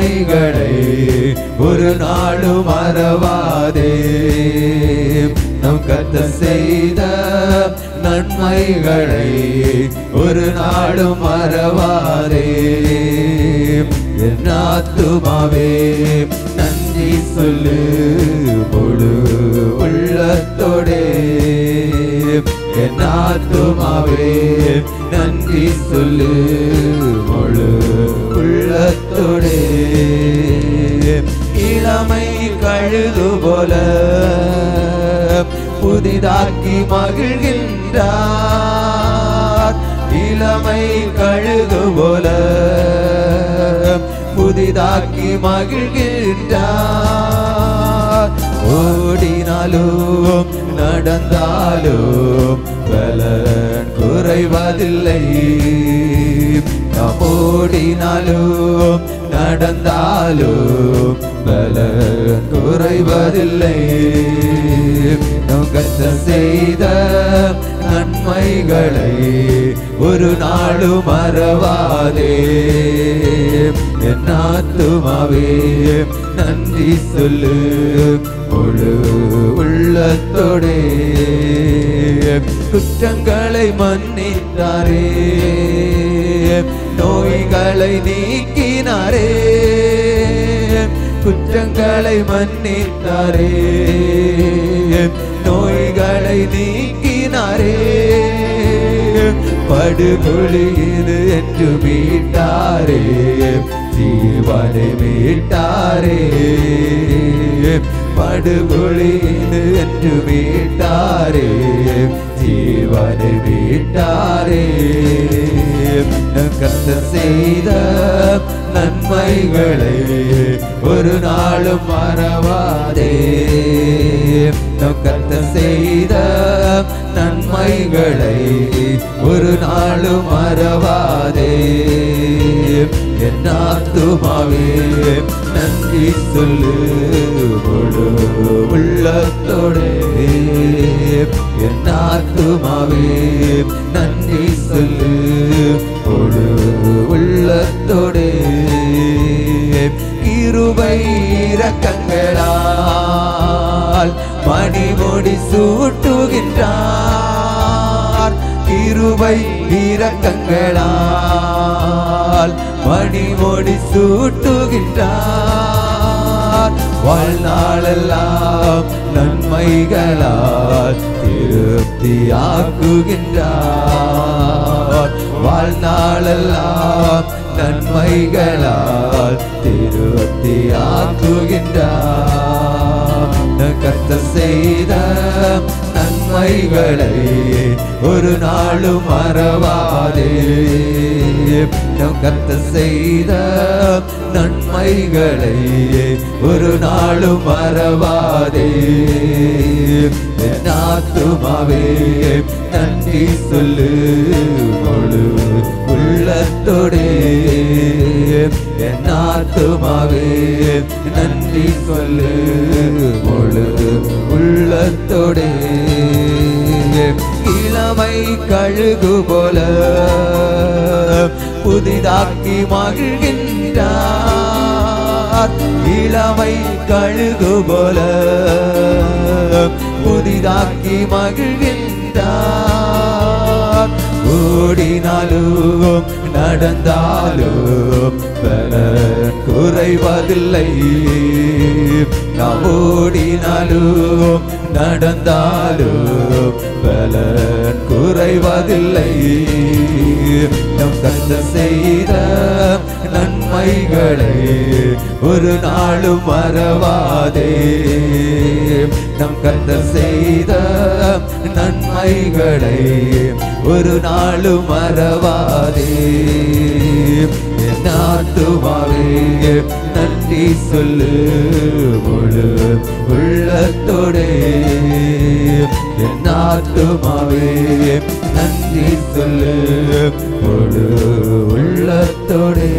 நன்மைகளை ஒரு நாளும் மறவாதே நம் கத்த செய்த நன்மைகளை ஒரு நாளும் மறவாதே என் ஆத்துமாவே நன்றி சொல்லு முழு உள்ளத்தோடே என் ஆத்துமாவே நன்றி சொல்லு முழு உள்ளத்தோடே இளமை கழுது போல புதிதாக்கி மகிழ்கின்றார் இளமை கழுது போல புதிதாக்கி மகிழ்கின்றார் ஓடினாலும் நடந்தாலும் பலன் குறைவதில்லை நாம் ஓடினாலும் நடந்தாலும் பலன் குறைவதில்லை நாம் கத்த செய்த நன்மைகளை ஒரு நாளும் மறவாதே என் ஆத்துமாவே நன்றி சொல்லு முழு உள்ளத்தோடே குற்றங்களை மன்னித்தாரே நோய்களை நீக்கினாரே குற்றங்களை மன்னித்தாரே நோய்களை நீக்கினாரே படுகொழியது என்று மீட்டாரே ஜீவனை மீட்டாரே படுகொழியது என்று மீட்டாரே ஜீவனை மீட்டாரே கத்த செய்த நன்மைகளை ஒரு நாளும் மறவாதே கத்த செய்த நன்மைகளை ஒரு நாளும் மறவாதே என் ஆத்துமாவே நன்றி சொல்லு முழு உள்ளத்தோடே என் ஆத்துமாவே நன்றி சொல்லு முழு உள்ளத்தோடே இருபை இரக்கங்களால் மணிமொழி சூட்டுகின்றார் இருபை இரக்கங்களால் மணிமொழி சூட்டுகின்றார் வாழ்நாளெல்லாம் நன்மைகளால் திருப்தியாக்குகின்றார் வாழ்நாளெல்லாம் நன்மைகளால் திருப்தியாக்குகின்றார் கத்த செய்த நன்மைகளை ஒரு நாளும் மறவாதே நம் கத்த செய்த நன்மைகளை ஒரு நாளும் மறவாதே என் ஆத்துமாவே நன்றி சொல்லு முழு உள்ளத்தோடே என் ஆத்துமாவே நன்றி சொல்லு முழு உள்ளத்தோடே இளமை கழுகு போல புதிதாக்கி மகிழ்கின்றார் இளமை கழுகு போல புதிதாக்கி மகிழ்கின்றார் ஓடினாலும் நடந்தாலும் பலன் குறைவதில்லை நாம் ஓடினாலும் நடந்தாலும் பலன் குறைவதில்லை நம் கத்த செய்த நன்மைகளை ஒரு நாளும் மறவாதே நம் கத்த செய்த நன்மைகளை ஒரு நாளும் மறவாதே என் ஆத்துமாவே நன்றி சொல்லு முழு உள்ளத்தோடே என் ஆத்துமாவே நன்றி சொல்லு முழு உள்ளத்தோடே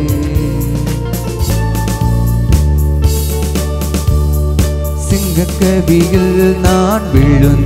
சிங்கக்கவியில் நான்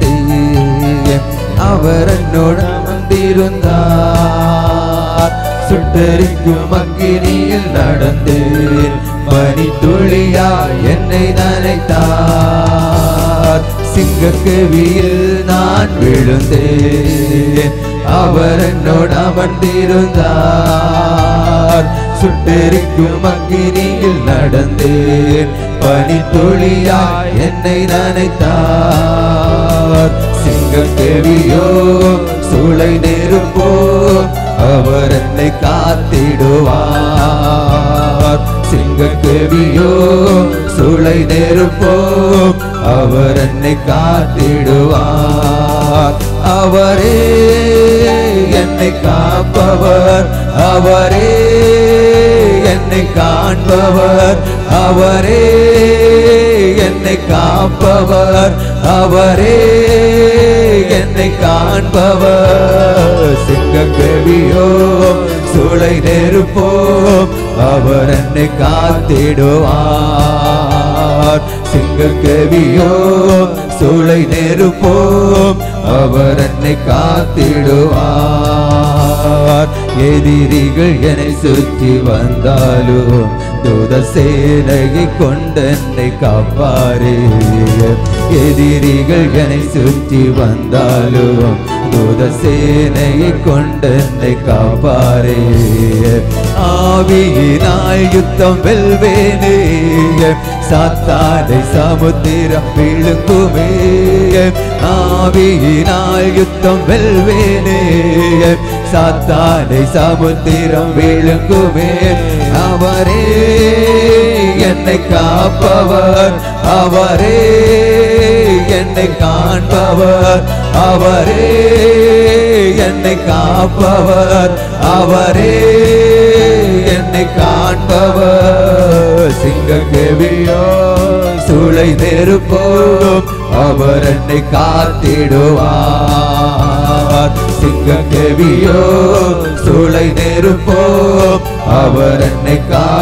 விழுந்தேன் அவர் என்னோட வந்திருந்தார் சுட்டரிக்கும் அக்கினியில் நடந்தேன் பனி துளியா என்னை நனைத்தார் சிங்கக்கவியில் நான் விழுந்தேன் அவர் என்னோடு அமர்ந்திருந்தார் சுட்டெரிக்கும் அக்கினியில் நடந்தேன் பனி துளியா என்னை நனைத்தார் சிங்கக்கவியோ சூளை நெருப்போ அவர் என்னை காத்திடுவார் சிங்கக்கவியோ சூளை நெருப்போ அவர் என்னை காத்திடுவார் அவரே என்னை காப்பவர் அவரே என்னை காண்பவர் அவரே என்னை காப்பவர் அவரே என்னை காண்பவர் சிங்கக்கவியோ சூளை நெருப்போ அவர் என்னை காத்திடுவார் சிங்கக்கவியோ சூளை நெருப்போ அவர் என்னை காத்திடுவார் எதிரிகள் என்னை சுற்றி வந்தாலும் தூத சேனையை கொண்டென்னை காப்பாரே எதிரிகள் என்னை சுற்றி வந்தாலும் தூத சேனையை கொண்டென்னை காப்பாரே ஆவியினால் யுத்தம் வெல்வேனே சாத்தானை சமுத்திரம் விழுங்குமே ஆவியினால் யுத்தம் வெல்வேனே சாத்தானை சமுத்திரம் விழுங்குமே அவரே என்னை காப்பவர் அவரே என்னை காண்பவர் அவரே என்னை காப்பவர் அவரே என்னை காண்பவர் சிங்கக்கேவியோ சூளை நெருப்போம் அவர் என்னை காத்திடுவார் சிங்கக்கேவியோ சூளை நெருப்போம் அவர் என்னை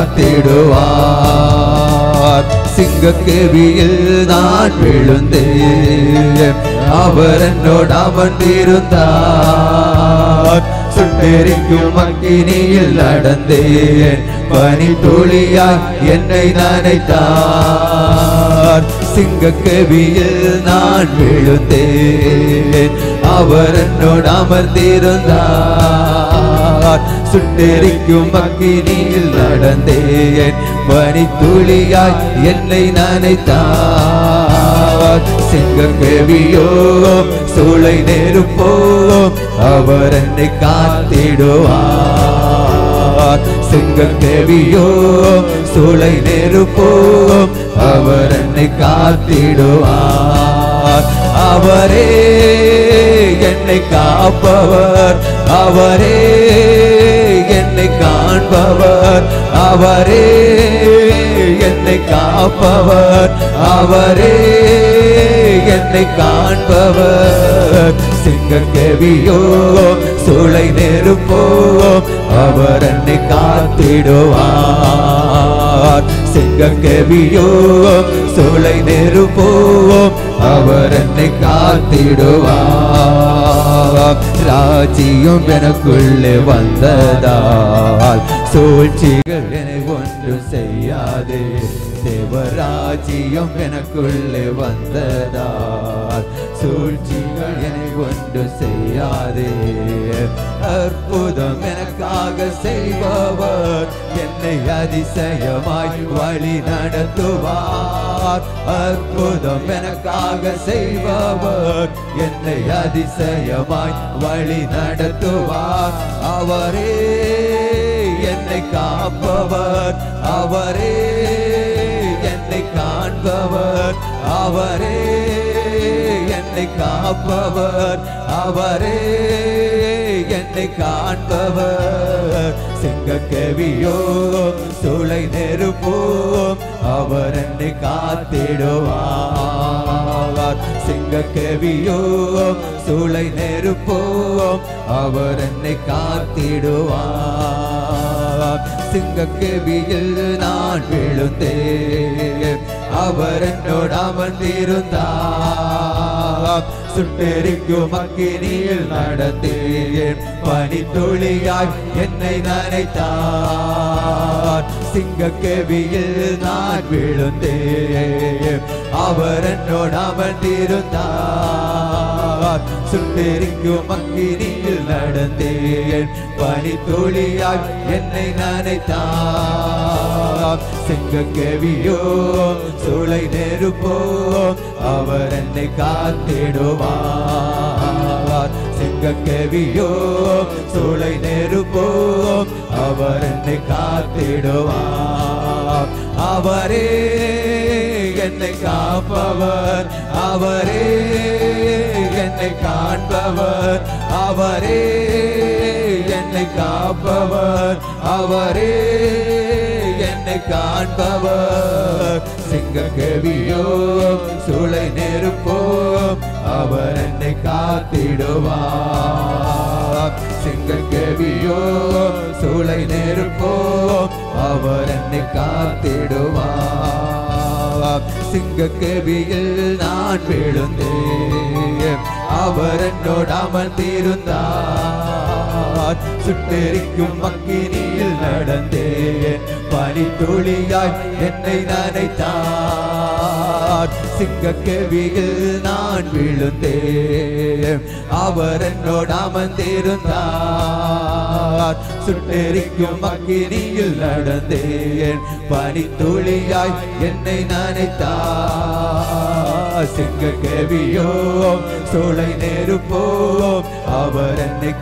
காத்திடுவார் சிங்கக்கேவியில் நான் விழுந்தேன் அவர் என்னோடு அமர்ந்திருந்தார் சுட்டெரிக்கும் அக்கினியில் நடந்தேன் பனி துளியாய் என்னை நனைத்தார் சிங்கக்கவியில் நான் விழுந்தேன் அவர் என்னோடு அமர்ந்திருந்தார் சுட்டெரிக்கும் அக்கினியில் நடந்தேன் பனி துளியாய் என்னை நனைத்தார் சிங்கக்கவியோ சூளை நெருப்போ அவர் என்னை காத்திடுவார் சிங்கக்கவியோ சூளை நெருப்போ அவர் என்னை காத்திடுவார் அவரே என்னை காப்பவர் அவரே என்னை காண்பவர் அவரே என்னை காப்பவர் அவரே என்னை காண்பவர் சிங்கக்கவியோ சூளை நெருப்போ அவர் என்னை காத்திடுவார் சிங்கக்கவியோ சூளை நெருப்போ அவர் என்னை காத்திடுவார் ராஜ்யம் எனக்குள்ளே வந்ததால் சூழ்ச்சிகள் என்னை ஒன்று செய்யாதே தேவராஜ்யம் எனக்குள்ளே வந்ததால் சூழ்ச்சிகள் என்னை ஒன்று செய்யாதே அற்புதம் எனக்காக செய்பவர் என்னை அதிசயமாய் வழி நடத்துவார் அற்புதம் எனக்காக செய்பவர் என்னை அதிசயமாய் வழி நடத்துவார் அவரே என்னை காப்பவர் அவரே என்னை காண்பவர் அவரே என்னை காப்பவர் அவரே என்னை காண்பவர் சிங்கக்கவியோ சூளை நெருப்போம் அவர் என்னை காத்திடுவார் சிங்கக்கவியோ சூளை நெருப்போம் அவர் என்னை காத்திடுவார் சிங்கக்கவியில் நான் விழுந்தேன் அவர் என்னோடு அமர்ந்திருந்தார் சுட்டெரிக்கும் அக்கினியில் நடந்தேன் பனித்துளியாய் என்னை நனைத்தார் சிங்கக்கேவியில் நான் விழுந்தேன் அவர் என்னோடு அமர்ந்திருந்தார் சுட்டெரிக்கும் அக்கினியில் நடந்தேன் பனித்துளியாய் என்னை நனைத்தார் சிங்கக்கேவியோ சூளை நெருப்போ அவர் என்னை காத்திடுவார் சிங்கக்கேவியோ சூளை நெருப்போ அவர் என்னை காத்திடுவார் அவரே என்னை காப்பவர் அவரே என்னை காண்பவர் அவரே என்னை காப்பவர் அவரே என்னை காண்பவர் சிங்கக்கேவியோ சூளை நெருப்போ அவர் என்னை காத்திடுவார் சிங்கக்கேவியோ சூளை நெருப்போ அவர் என்னை காத்திடுவார் சிங்கக்கேவியில் நான் விழுந்தேன் அவர் என்னோடு அமர்ந்திருந்தார் சுட்டெரிக்கும் மக்கினியில் நடந்தேன் பனித்துளியாய் என்னை நனைத்தார் சிங்கக்கேவியில் நான் விழுந்தேன் அவர் என்னோடு அமர்ந்திருந்தார் சுட்டெரிக்கும் அக்கினியில் நடந்தேன் பனித்துளியாய் என்னை நனைத்தார் சிங்கக்கேவியோ சோலை நெருப்போ அவர் என்னை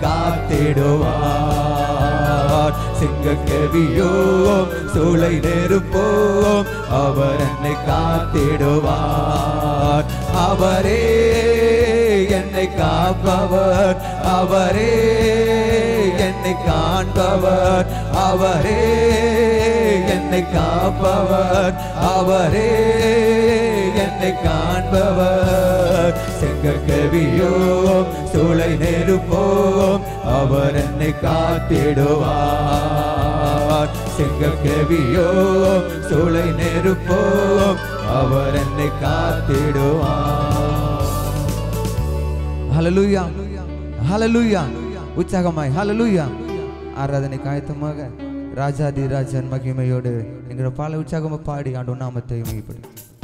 காத்திடுவார் சிங்கக்கேவியோ சூளை நெருப்போ அவர் என்னை காத்திடுவார் அவரே என்னை காப்பவர் அவரே என்னை காண்பவர் அவரே என்னை காப்பவர் அவரே என்னை காண்பவர் செங்கக்கவியோ சூளை நெருப்போம் அவர் என்னை காத்திடுவார் செங்கக்கவியோ சூளை நெருப்போம் அவர் என்னை காத்திடுவார் ஹalleluya ஹalleluya உற்சாகமாய் ஹalleluya ஆராதனை காயத்தமாக ராஜாதி ராஜன் மகிமையோடு என்கிற பால உற்சாகமாக பாடி ஆண்டு நாமத்தை மையப்படும்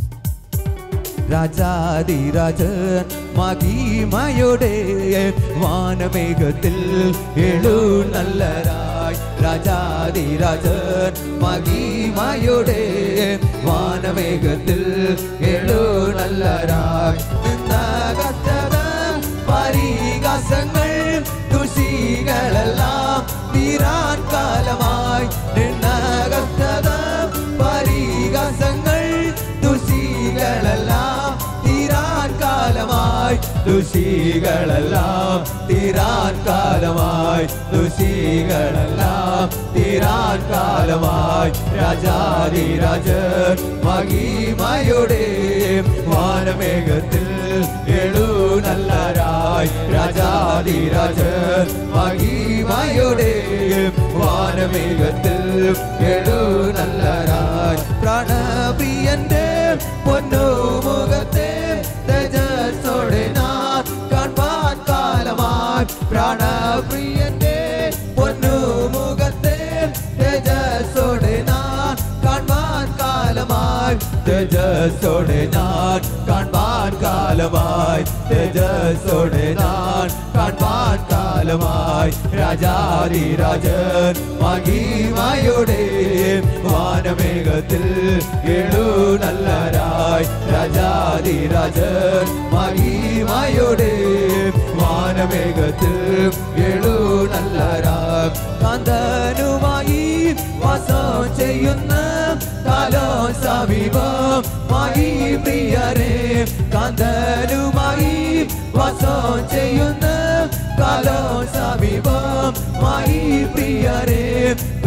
ராஜாதி ராஜன் மகிமையோடே வானமேகத்தில் எழு நல்லராய் ராஜாதி ராஜன் மகிமையோடே வானமேகத்தில் எழு நல்லராய் நகத்தத பரிகாசங்கள் துஷிகளெல்லாம் தீரான் காலமாய் நின்னகத்தத பரிகாசங்கள் துஷிகளெல்லாம் தீரான் காலமாய் துஷிகளெல்லாம் தீரான் காலமாய் துஷிகளெல்லாம் தீரான் காலமாய் ராஜாதி ராஜன் மகிமையோடே வானமேகத்தில் எழு நல்லராய் ராஜாதி ராஜன் மகிமையோடே வானமேகத்தில் எழு நல்லராய் பிராணபிரியந்தே பொன்னு முகத்தே தேஜஸோடு நான் காண்பான் காலமாய் பிராணபிரியந்தே பொன்னு முகத்தே தேஜஸோடு நான் காண்பான் காலமாய் தேஜஸோடு நான் காண்பான் காலமாய் தேஜஸோடு நான் காண்பான் காலமாய் ராஜாதி ராஜன் மகிமையோடே வானமேகத்தில் எழு நல்லராய் ராஜாதி ராஜன் மகிமையோடே വാനമേഘത്തിൽ എഴു നല്ലരാം കാന്തനുമായി വാസം ചെയ്യുന്ന കാലോ സമീപം മായി പ്രിയരെ കാന്തനുമായി വാസം ചെയ്യുന്ന കാലോ സമീപം മായി പ്രിയരെ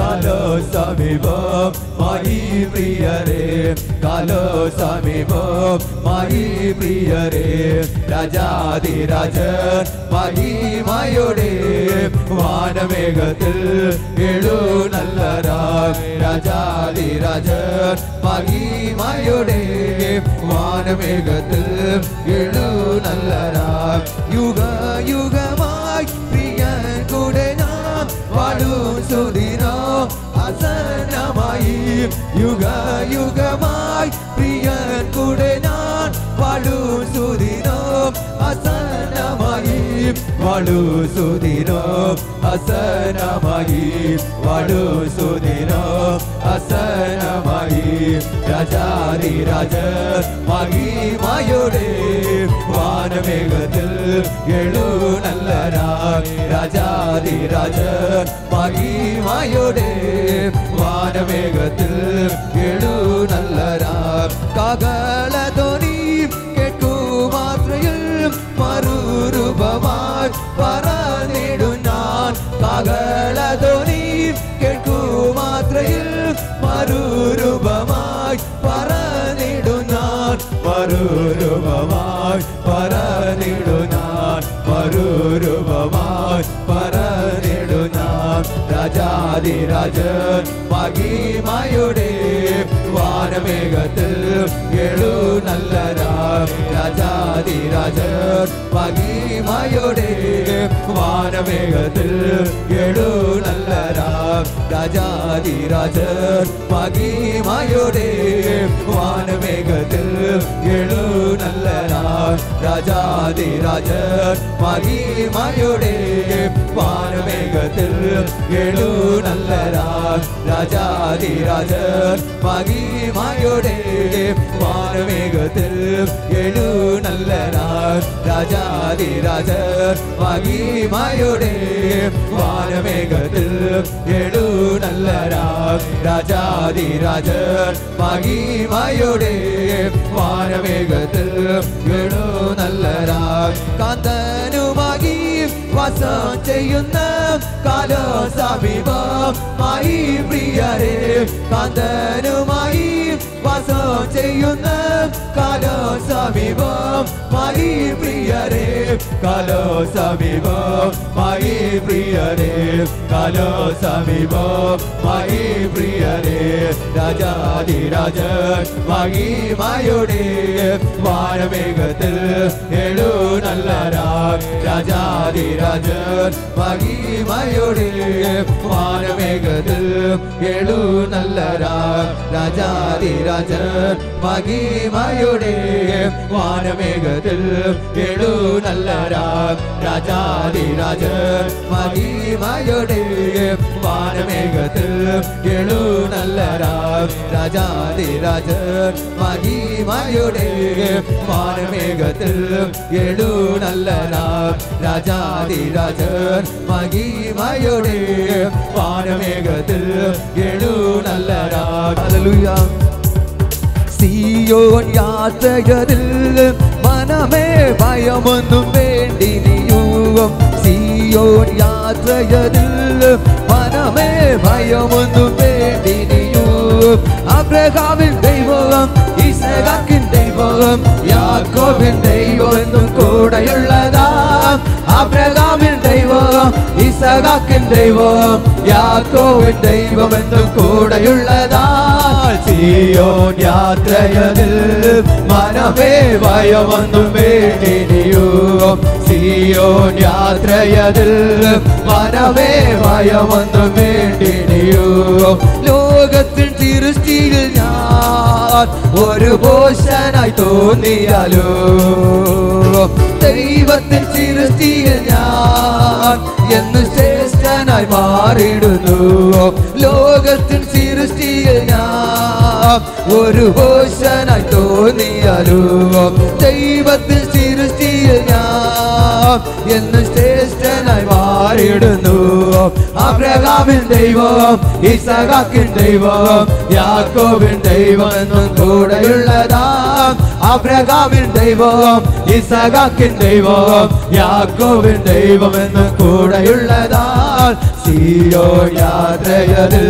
കാലോ സമീപം മായി പ്രിയരേ കാലോ സമീപം മായി പ്രിയരേ രാജാതിരാജൻ മഹിമയുടെ വാനമേഘത്തിൽ എഴു നല്ല രാജാതിരാജൻ മഹിമയുടെ വാനമേഘത്തിൽ എഴു നല്ല യുഗ യുഗമായി പ്രിയൻ കൂടെ നാം വാഴും സുദിനോ അസനമായി യുഗ യുഗമായി പ്രിയൻ കൂടെ ഞാൻ വാഴും സുദിനോ അസനമായി വാഴു സുദിനോ അസനമായി വാഴു സുദിനോ അസനമായി രാജാതി രാജ മഹിമയുടെ വാനമേഘത്തിൽ എഴു നല്ല രാജാതി രാജ മഹിമയുടെ വാനമേഘത്തിൽ എഴു നല്ല കകളധ്വനി കേൾക്കൂ മാത്രയിൽ മറുരൂപമായി പറന്നിടും ഞാൻ കകളധ്വനി കേൾക്കൂ മാത്രയിൽ മറുരൂപമായി പറന്നിടും ഞാൻ മറുരൂപമായി പറന്നിടും ഞാൻ മറുരൂപമായി പറന്നിടും ഞാൻ രാജാതിരാജൻ മഹിമയുടെ വാനമേഘത്തിൽ എഴു നല്ല രാജാതിരാജൻ മഹിമയുടെ വാനമേഘത്തിൽ എഴു നല്ല രാജാതിരാജൻ മഹിമയുടെ വാനമേഘത്തിൽ എഴു നല്ല രാജാതിരാജൻ മഹിമയുടെ വാനമേഘത്തിൽ എഴു നല്ല രാജാതിരാജൻ മഹിമയുടെ വാനമേഘത്തിൽ എഴു നല്ല രാജാതിരാജൻ മഹിമയുടെ വാനമേഘത്തിൽ എഴു നല്ല രാജാതിരാജൻ മഹിമയുടെ വാനമേഘത്തിൽ എഴു നല്ല കാന്തനുമായി വാസം ചെയ്യുന്ന കാലോ സമീപമായി പ്രിയരെ കാന്തനുമായി വാസം ചെയ്യുന്ന കാലോ സമീപം മായി പ്രിയരെ കാലോ സമീപം മായി പ്രിയരെ കാലോ സമീപം മായി പ്രിയരെ രാജാതിരാജൻ മഹിമയുടെ വാനമേഘത്തിൽ എഴു നല്ല രാജാതിരാജൻ മഹിമയുടെ വാനമേഘത്തിൽ എഴു നല്ല രാജാതിരാജൻ മഹിമയുടെ വാനമേഘത്തിൽ എഴു നല്ല രാജാതിരാജൻ മഹിമയുടെ വാനമേഘത്തിൽ എഴു നല്ല രാജാതിരാജൻ മഹിമയുടെ വാനമേഘത്തിൽ എഴു നല്ല രാജാതിരാജൻ മഹിമയുടെ വാനമേഘത്തിൽ എഴു നല്ല Hallelujah. സിയോൻ യാത്രകരിൽ മനമേ ഭയമൊന്നും വേണ്ടിനിയൂവം സിയോൻ യാത്രകരിൽ മനമേ ഭയമൊന്നും വേണ്ടിനിയൂവം അബ്രഹാമിൻ ദൈവം ഇസഹാക്കിൻ ദൈവം യാക്കോബിൻ ദൈവം എന്നും കൂടെയുള്ളതാ അബ്രഹാമിൻ ദൈവം ഇസഹാക്കിൻ ദൈവം യാക്കോബിൻ ദൈവം എന്നും കൂടെയുള്ളതാ സിയോൻ യാത്രയതിൽ മനമേ ഭയമൊന്നും വേണ്ടിനിയോ സിയോൻ യാത്രയതിൽ മനമേ ഭയമൊന്നും വേണ്ടിനിയോ ലോകത്തിൽ തിരുഷ്ടിയിൽ ഞാൻ ഒരു പോഷനായി തോന്നിയാലോ ദൈവത്തിൽ തിരുഷ്ടിയിൽ ഞാൻ എന്ന് ശ്രേഷ്ഠനായി മാറിയിടുന്നു ലോകത്തിൽ സൃഷ്ടിയിൽ ഞാൻ ഒരു പോഷനായി തോന്നിയാലോ ദൈവത്തിൽ സൃഷ്ടിയിൽ ഞാൻ എന്ന് ശ്രേഷ്ഠനായി മാറിയിടുന്നു അബ്രഹാമിൻ ദൈവം ഇസഹാക്കിൻ ദൈവം യാക്കോബിൻ ദൈവം എന്നും കൂടെയുള്ളതാ അബ്രഹാമിൻ ദൈവം ഇസഹാക്കിൻ ദൈവം യാക്കോബിൻ ദൈവം എന്നും കൂടെയുള്ളതാ ഞാൻ സിയോ യാത്രയതിൽ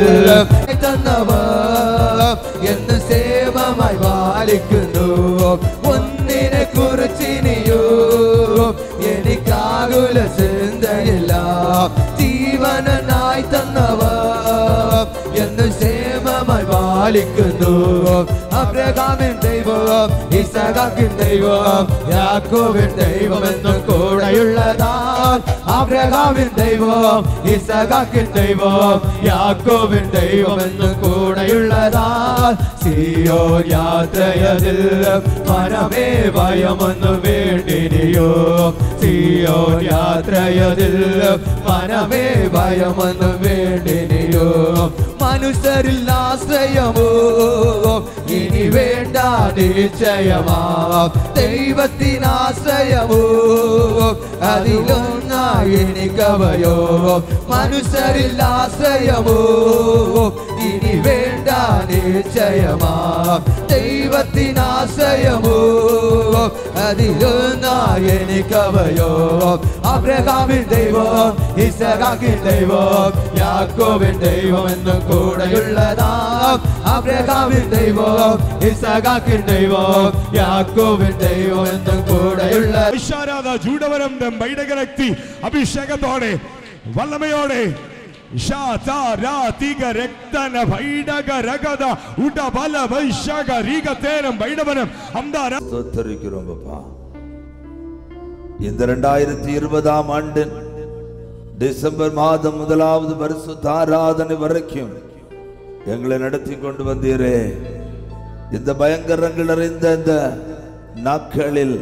തന്നവർ എന്ന് സേവമായി പാലിക്കുന്നു ഒന്നിനെ കുറിച്ചിനിയോ എനിക്കാകുല ചിന്തയില്ല ജീവനായി തന്നവർ എന്ന് ക്ഷേമമായി പാലിക്കുന്നു അബ്രഹാമിൻ ദൈവം ഇസഹാക്കിൻ ദൈവം യാക്കോബിൻ ദൈവം എന്നും കൂടെയുള്ളതാ അബ്രഹാമിൻ ദൈവം ഇസഹാക്കിൻ ദൈവം യാക്കോബിൻ ദൈവം എന്നും കൂടെയുള്ളതാ സിയോ യാത്രയതിൽ മനമേ ഭയമൊന്നു വേണ്ടിനിയോ സിയോ യാത്രയതിൽ മനമേ ഭയമൊന്നു വേണ്ടിനിയോ മനുഷ്യരിൽ ആശ്രയമോ ഇനി വേണ്ട നിശ്ചയമാ ദൈവത്തിനാശ്രയമോ അതിലൊന്നായി എനിക്കവയോ മനുഷ്യരിൽ ആശ്രയമോ ഇനി വേണ്ട നിശ്ചയമാ ദൈവത്തിനാശ്രയമോ അതിലൊന്നായി എനിക്കവയോ അബ്രഹാമിൻ ദൈവം ഇസഹാക്കിൻ ദൈവം യാക്കോബിൻ ദൈവം എന്നും കൂടെയുള്ളതാ അബ്രഹാമിൻ ദൈവം ഇസഹാക്കിൻ ദൈവം യാക്കോബിൻ ദൈവം എന്നും കൂടെയുള്ള വിശാരാധ ജൂഡവരം ബൈഡകരക്തി അഭിഷേകത്തോടെ വല്ലമയോടെ ഷാ താ രാ തിക രക്തന ഭൈഡക രഗത ഉട ബല വൈശാഖ രീക തേനം ബൈഡവനം അന്താര ஸ்தோத்தரிக்கிறோம் அப்பா இந்த ரெண்டாயிரத்தி இருபதாம் ஆண்டு டிசம்பர் மாதம் முதலாவது பரிசுத்த ஆராதனை வரைக்கும் எங்களை நடத்தி கொண்டு வந்தீரே இந்த பயங்கரங்கள் நிறைந்த இந்த நாட்களில்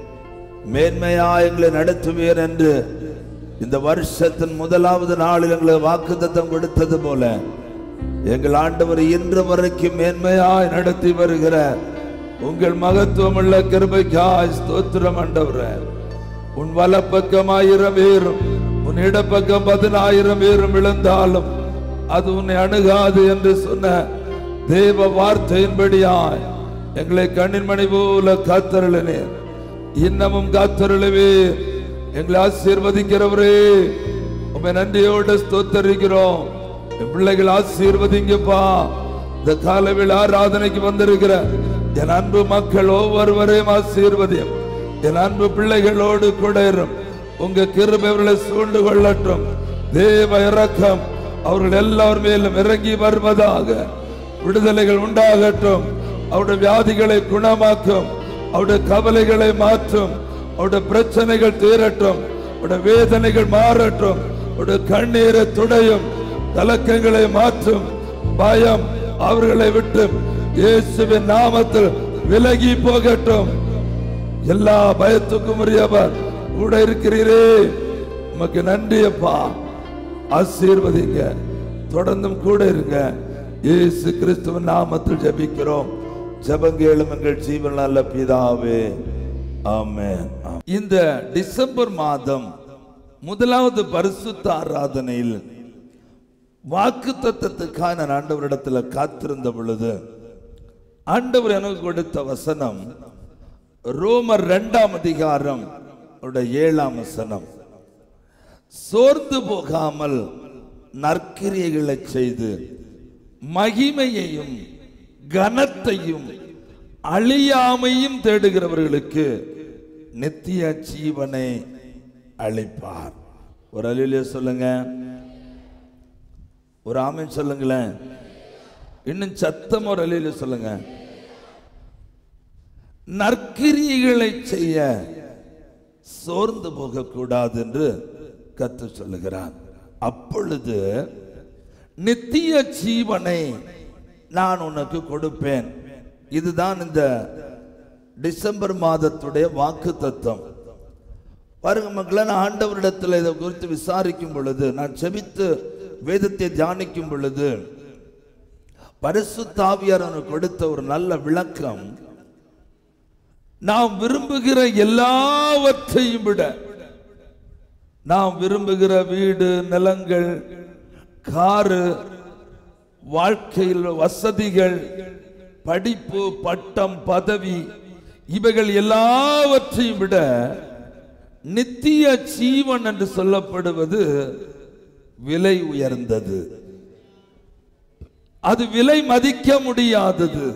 மேன்மையா எங்களை நடத்துவீர் என்று இந்த வருஷத்தின் முதலாவது நாளில் எங்களுக்கு வாக்குத்தத்தம் கொடுத்தது போல எங்கள் ஆண்டவர் இன்று வரைக்கும் மேன்மையாய் நடத்தி வருகிற உங்கள் மகத்துவமுள்ள கிருபைக்காய் ஸ்தோத்திரம் ஆண்டவரே உன் வலப்பக்கம் ஆயிரம் பேரும் உன் இடப்பக்கம் பதினாயிரம் பேரும் விழுந்தாலும் அது உன்னை அணுகாது என்று சொன்ன தேவ வார்த்தையின்படியாய் எங்களை கண்ணின் மணி போல காத்தருளினேன் இன்னமும் காத்தருளவே எங்களை ஆசீர்வதிக்கிறவரே உண்மை நன்றியோடு ஸ்தோத்தரிக்கிறோம் என் பிள்ளைகள் ஆசீர்வதிங்கப்பா இந்த காலவில் ஆராதனைக்கு வந்திருக்கிற என் அன்பு மக்கள் ஒவ்வொருவரையும் ஆசீர்வதியும் என் அன்பு பிள்ளைகளோடு கூட இரும் உங்க கிருபை அவர்களை சூழ்ந்து கொள்ளட்டும் தேவ இரக்கம் அவர்கள் எல்லார் மேலும் இறங்கி வருவதாக விடுதலைகள் உண்டாகட்டும் அவருடைய வியாதிகளை குணமாக்கும் அவருடைய கவலைகளை மாற்றும் அவருடைய பிரச்சனைகள் தீரட்டும் அவருடைய வேதனைகள் மாறட்டும் அவருடைய கண்ணீரை துடையும் கலக்கங்களை மாற்றும் பயம் அவர்களை விட்டு இயேசுவின் நாமத்தில் விலகி போகட்டும் எல்லா பயத்துக்கும் உரியவர் கூட இருக்கிறீரே உமக்கு நன்றி அப்பா ஆசீர்வதிங்க தொடர்ந்தும் கூட இருங்க இயேசு கிறிஸ்துவின் நாமத்தில் ஜெபிக்கிறோம் ஜெபங்கேளும் எங்கள் ஜீவன் நல்ல பிதாவே ஆமென் இந்த டிசம்பர் மாதம் முதலாவது பரிசுத்த ஆராதனையில் வாக்கு தத்தத்துக்காக நான் ஆண்டவரிடத்தில் காத்திருந்த பொழுது ஆண்டவர் எனக்கு கொடுத்த வசனம் ரோமர் இரண்டாம் அதிகாரம் அவருடைய ஏழாம் வசனம் சோர்ந்து போகாமல் நற்கிரியைகளை செய்து மகிமையையும் கனத்தையும் அழியாமையும் தேடுகிறவர்களுக்கு நித்திய ஜீவனை அளிப்பார் ஒரு அழிலே சொல்லுங்க ஒரு ஆமீன் சொல்லுங்களேன் இன்னும் சத்தம் ஒரு அழில சொல்லுங்க நற்கிரியைகளை செய்ய சோர்ந்து போகக்கூடாது என்று கத்து சொல்லுகிறார் அப்பொழுது நித்திய ஜீவனை நான் உனக்கு கொடுப்பேன் இதுதான் இந்த டிசம்பர் மாதத்துடைய வாக்கு தத்துவம் பாருங்க மக்களே நான் ஆண்டவரிடத்தில் இதை குறித்து விசாரிக்கும் பொழுது நான் செபித்து வேதத்தை தியானிக்கும் பொழுது பரிசுத்தாவியார் எனக்கு கொடுத்த ஒரு நல்ல விளக்கம் நாம் விரும்புகிற எல்லாவற்றையும் விட நாம் விரும்புகிற வீடு நிலங்கள் காரு வாழ்க்கையில் வசதிகள் படிப்பு பட்டம் பதவி இவைகள் எல்லாவற்றையும் விட நித்திய ஜீவன் என்று சொல்லப்படுவது விலை உயர்ந்தது அது விலை மதிக்க முடியாதது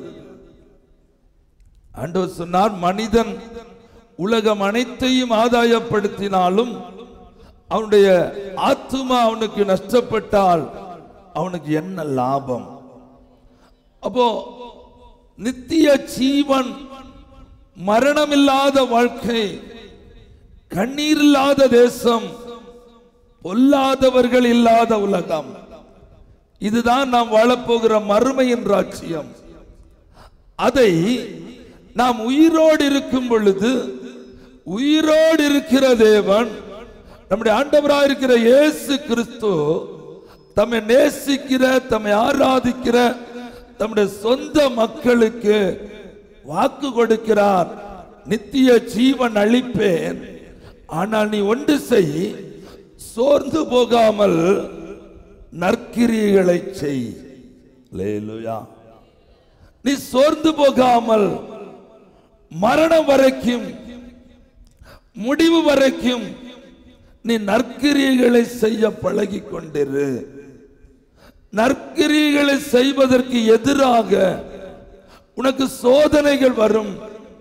ஆண்டவர் சொன்னார் மனிதன் உலகம் அனைத்தையும் ஆதாயப்படுத்தினாலும் அவனுடைய ஆத்துமா அவனுக்கு நஷ்டப்பட்டால் அவனுக்கு என்ன லாபம் அப்போ நித்திய ஜீவன் மரணமில்லாத வாழ்க்கை கண்ணீர் இல்லாத தேசம் பொல்லாதவர்கள் இல்லாத உலகம் இதுதான் நாம் வாழப்போகிற மறுமையின் ராட்சியம் அதை நாம் உயிரோடு இருக்கும் பொழுது உயிரோடு இருக்கிற தேவன் நம்முடைய ஆண்டவராக இருக்கிற இயேசு கிறிஸ்து தம்மை நேசிக்கிற தம்மை ஆராதிக்கிற தம்முடைய சொந்த மக்களுக்கு வாக்கு கொடுக்கிறார் நித்திய ஜீவன் அளிப்பேன் ஆனால் நீ ஒன்று செய் சோர்ந்து போகாமல் நற்கிரியைகளை செய் லேலுயா நீ சோர்ந்து போகாமல் மரணம் வரைக்கும் முடிவு வரைக்கும் நீ நற்கிரியைகளை செய்ய பழகி கொண்டிரு நற்கிரியைகளை செய்வதற்கு எதிராக உனக்கு சோதனைகள் வரும்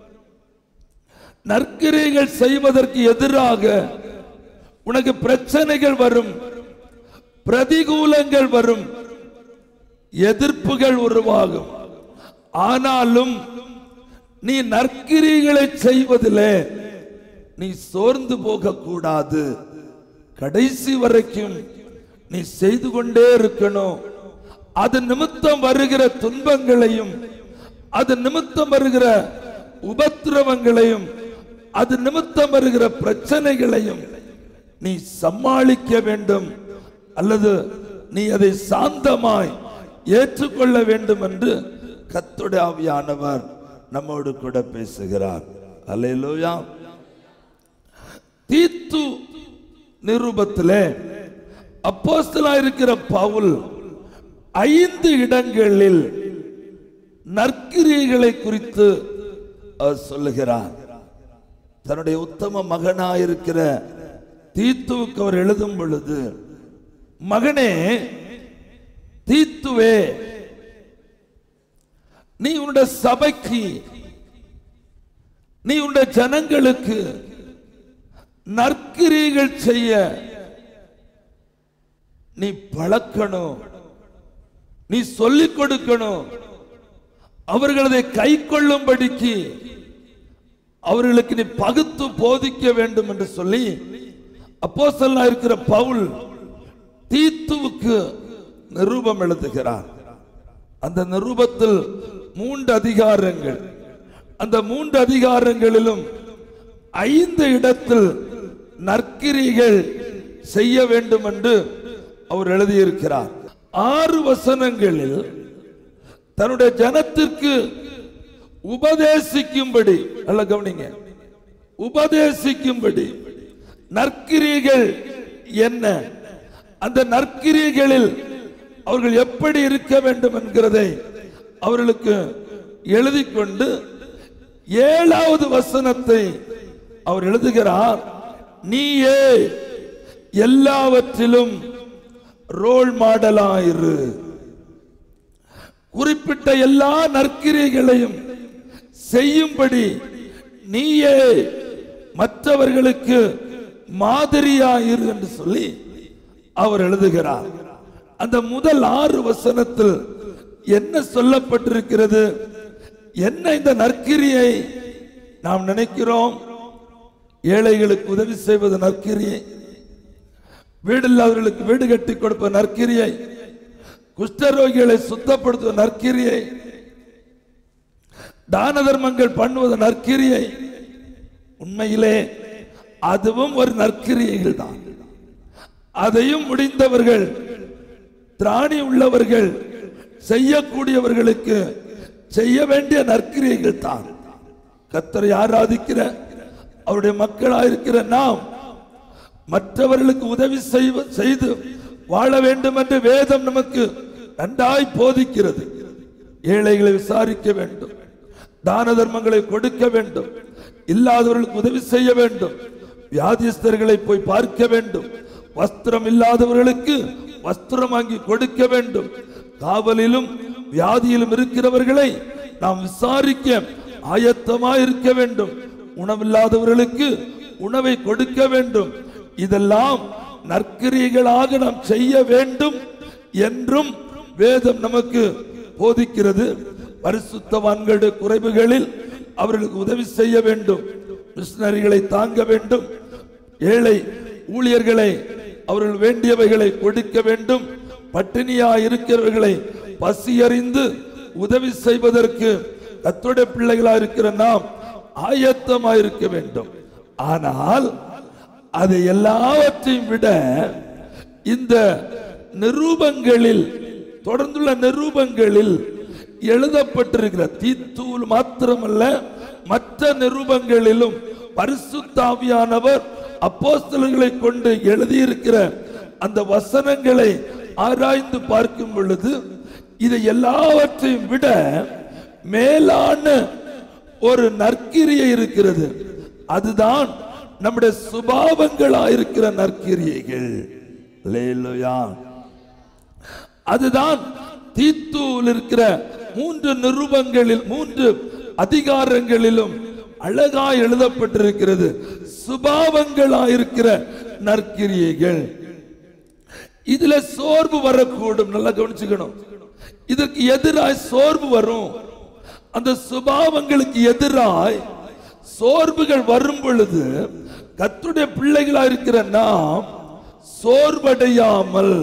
நற்கிரியைகள் செய்வதற்கு எதிராக உனக்கு பிரச்சனைகள் வரும் பிரதிகூலங்கள் வரும் எதிர்ப்புகள் உருவாகும் ஆனாலும் நீ நற்கிரிகளை செய்வதிலே நீ சோர்ந்து போக கூடாது கடைசி வரைக்கும் நீ செய்து கொண்டே இருக்கணும் அது நிமித்தம் வருகிற துன்பங்களையும் அது நிமித்தம் வருகிற உபத்திரவங்களையும் அது நிமித்தம் வருகிற பிரச்சனைகளையும் நீ சமாளிக்க வேண்டும் அல்லது நீ அதை சாந்தமாய் ஏற்றுக்கொள்ள வேண்டும் என்று கத்துடைய ஆவியானவர் நம்மோடு கூட பேசுகிறார் அல்லேலூயா தீத்து நிருபத்திலே அப்போஸ்தலா இருக்கிற பவுல் ஐந்து இடங்களில் நற்கிரியைகளை குறித்து அவர் சொல்லுகிறார் தன்னுடைய உத்தம மகனாயிருக்கிற தீத்துவுக்கு அவர் எழுதும் பொழுது மகனே தீத்துவே நீ உன்னுடைய சபைக்கு நீ உன்னுடைய ஜனங்களுக்கு நற்கிரியைகள் செய்ய நீ பழக்கணும் நீ சொல்லிக் கொடுக்கணும் அவர்கள் அதை கை கொள்ளும்படிக்கு அவர்களுக்கு நீ பகுத்து போதிக்க வேண்டும் என்று சொல்லி அப்போஸ்தலனா இருக்கிற பவுல் தீத்துவுக்கு நிரூபம் எழுதுகிறார் அந்த நிரூபத்தில் மூன்று அதிகாரங்கள் அந்த மூன்று அதிகாரங்களிலும் ஐந்து இடத்தில் நற்கிரிகள் செய்ய வேண்டும் என்று அவர் எழுதியிருக்கிறார் ஆறு வசனங்களில் தன்னுடைய ஜனத்திற்கு உபதேசிக்கும்படி நல்ல கவனிங்க உபதேசிக்கும்படி நற்கிரிகள் என்ன அந்த நற்கிரிகளில் அவர்கள் எப்படி இருக்க வேண்டும் என்கிறதை அவர்களுக்கு எழுதி கொண்டு ஏழாவது வசனத்தை அவர் எழுதுகிறார் நீயே எல்லாவற்றிலும் ரோல் மாடலாயிரு குறிப்பிட்ட எல்லா நற்கிரிகளையும் செய்யும்படி நீயே மற்றவர்களுக்கு மாதிரியாயிரு என்று சொல்லி அவர் எழுதுகிறார் அந்த முதல் ஆறு வசனத்தில் என்ன சொல்லப்பட்டிருக்கிறது என்ன இந்த நற்கிரியை நாம் நினைக்கிறோம் ஏழைகளுக்கு உதவி செய்வது நற்கிரியை வீடு இல்லாதவர்களுக்கு வீடு கட்டி கொடுப்ப நற்கிரியை குஷ்டரோகிகளை சுத்தப்படுத்துவ நற்கிரியை தான தர்மங்கள் பண்ணுவது நற்கிரியை உண்மையிலே அதுவும் ஒரு நற்கிரியைகள் தான் அதையும் முடிந்தவர்கள் திராணி உள்ளவர்கள் செய்யக்கூடியவர்களுக்கு செய்ய வேண்டிய நற்கிரியைகள் தான் கத்தரை ஆராதிக்கிற அவருடைய மக்களாயிருக்கிற நாம் மற்றவர்களுக்கு உதவி செய்வ செய்து வாழ வேண்டும் என்று வேதம் நமக்கு நன்றாய் போதிக்கிறது ஏழைகளை விசாரிக்க வேண்டும் தான தர்மங்களை கொடுக்க வேண்டும் இல்லாதவர்களுக்கு உதவி செய்ய வேண்டும் வியாதிஸ்தர்களை போய் பார்க்க வேண்டும் வஸ்திரம் இல்லாதவர்களுக்கு வஸ்திரம் வாங்கி கொடுக்க வேண்டும் காவலிலும் வியாதியிலும் இருக்கிறவர்களை நாம் விசாரிக்க ஆயத்தமாய் இருக்க வேண்டும் உணவில்லாதவர்களுக்கு உணவை கொடுக்க வேண்டும் இதெல்லாம் நற்கிரியைகளாக நாம் செய்ய வேண்டும் என்றும் வேதம் நமக்கு போதிக்கிறது பரிசுத்தவான்களுடைய குறைவுகளில் அவர்களுக்கு உதவி செய்ய வேண்டும் மிஷினரிகளை தாங்க வேண்டும் ஏழை ஊழியர்களை அவர்கள் வேண்டியவைகளை கொடுக்க வேண்டும் பட்டினியா இருக்கிறவர்களை பசியறிந்து உதவி செய்வதற்கு கத்தோட பிள்ளைகளா இருக்கிற நாம் ஆயத்தமா இருக்க வேண்டும் ஆனால் அது எல்லாவற்றையும் விட இந்த நிரூபங்களில் தொடர்ந்துள்ள நிரூபங்களில் எழுதப்பட்டிருக்கிற தீத்தூல் மாத்திரமல்ல மற்ற நிரூபங்களிலும் பரிசுத்தாவியானவர் அப்போஸ்தலர்களை கொண்டு எழுதியிருக்கிற அந்த வசனங்களை ஆராய்ந்து பார்க்கும் பொழுது இதை எல்லாவற்றையும் விட மேலான ஒரு நற்கிரியை இருக்கிறது அதுதான் நம்முடைய சுபாவங்களாயிருக்கிற நற்கிரியைகள் அல்லேலூயா. அதுதான் தீத்தூவில் இருக்கிற மூன்று நிருபங்களில் மூன்று அதிகாரங்களிலும் அழகாய் எழுதப்பட்டிருக்கிறது சுபாவங்களாயிருக்கிற நற்கிரியைகள் இதுல சோர்வு வரக்கூடும் நல்லா கவனிச்சுக்கணும் இதற்கு எதிராய் சோர்வு வரும் அந்த சுபாவங்களுக்கு எதிராய் சோர்வுகள் வரும் பொழுது கத்துடைய பிள்ளைகளா இருக்கிற நாம் சோர்வடையாமல்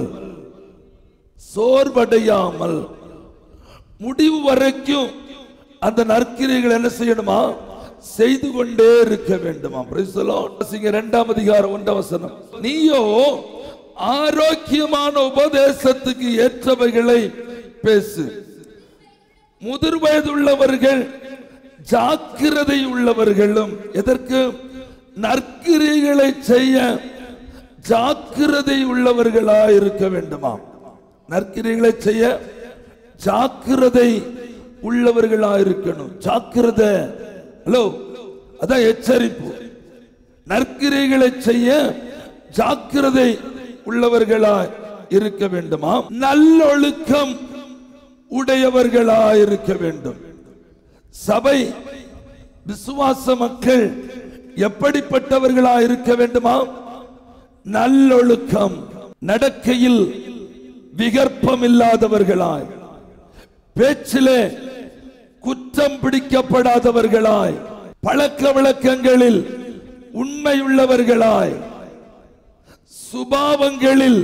சோர்வடையாமல் முடிவு வரைக்கும் அந்த நற்கிரைகள் என்ன செய்யணுமா செய்து கொண்டே இருக்க வேண்டுமா Praise the Lord. வாசிங்க இரண்டாம் அதிகாரம் ஒன்றாம் வசனம் நீயோ ஆரோக்கியமான உபதேசத்துக்கு ஏற்றவைகளை பேசு முதிர் வயதுள்ளவர்கள் ஜாக்கிரதை உள்ளவர்களும் எதற்கு நற்கிரிகளை செய்ய ஜாக்கிரதை உள்ளவர்களா இருக்க வேண்டுமாம் நற்கிரிகளை செய்ய ஜாக்கிரதை உள்ளவர்களா இருக்கணும் ஜாக்கிரதை ஹலோ அதான் எச்சரிப்பு நற்கிரைகளை செய்ய ஜாக்கிரதை உள்ளவர்களா இருக்க வேண்டுமா நல்லொழுக்கம் உடையவர்களா இருக்க வேண்டும் சபை விசுவாச மக்கள் எப்படிப்பட்டவர்களா இருக்க வேண்டுமா நல்லொழுக்கம் நடக்கையில் விகற்பம் இல்லாதவர்களாய் பேச்சிலே குற்றம் பிடிக்கப்படாதவர்களாய் பழக்க வழக்கங்களில் உண்மையுள்ளவர்களாய் சுபாவங்களில்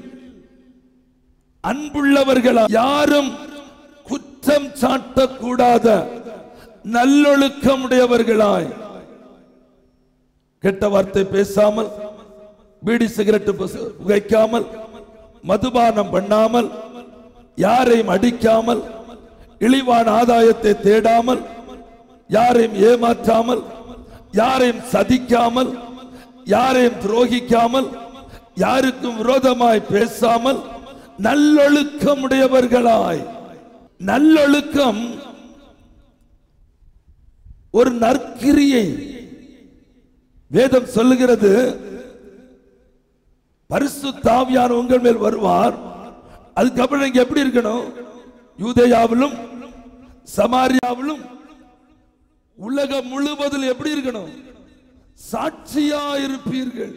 அன்புள்ளவர்களாய் யாரும் குற்றம் சாட்டக்கூடாத நல்லொழுக்கமுடையவர்களாய் கெட்ட வார்த்தை பேசாமல் பீடி சிகரெட் புச- புகைக்காமல் மதுபானம் பண்ணாமல் யாரையும் அடிக்காமல் இழிவான ஆதாயத்தை தேடாமல் யாரையும் ஏமாற்றாமல் யாரையும் சதிக்காமல் யாரையும் துரோகிக்காமல் யாருக்கும் விரோதமாய் பேசாமல் நல்லொழுக்கமுடையவர்களாய் நல்லொழுக்கம் ஒரு நற்கிரியை வேதம் சொல்லுகிறது பரிசு தாவியான உங்கள் மேல் வருவார் அதுக்கப்புறம் நீங்க எப்படி இருக்கணும் யூதேயாவிலும் சமாரியாவிலும் உலகம் முழுவதில் எப்படி இருக்கணும் சாட்சியா இருப்பீர்கள்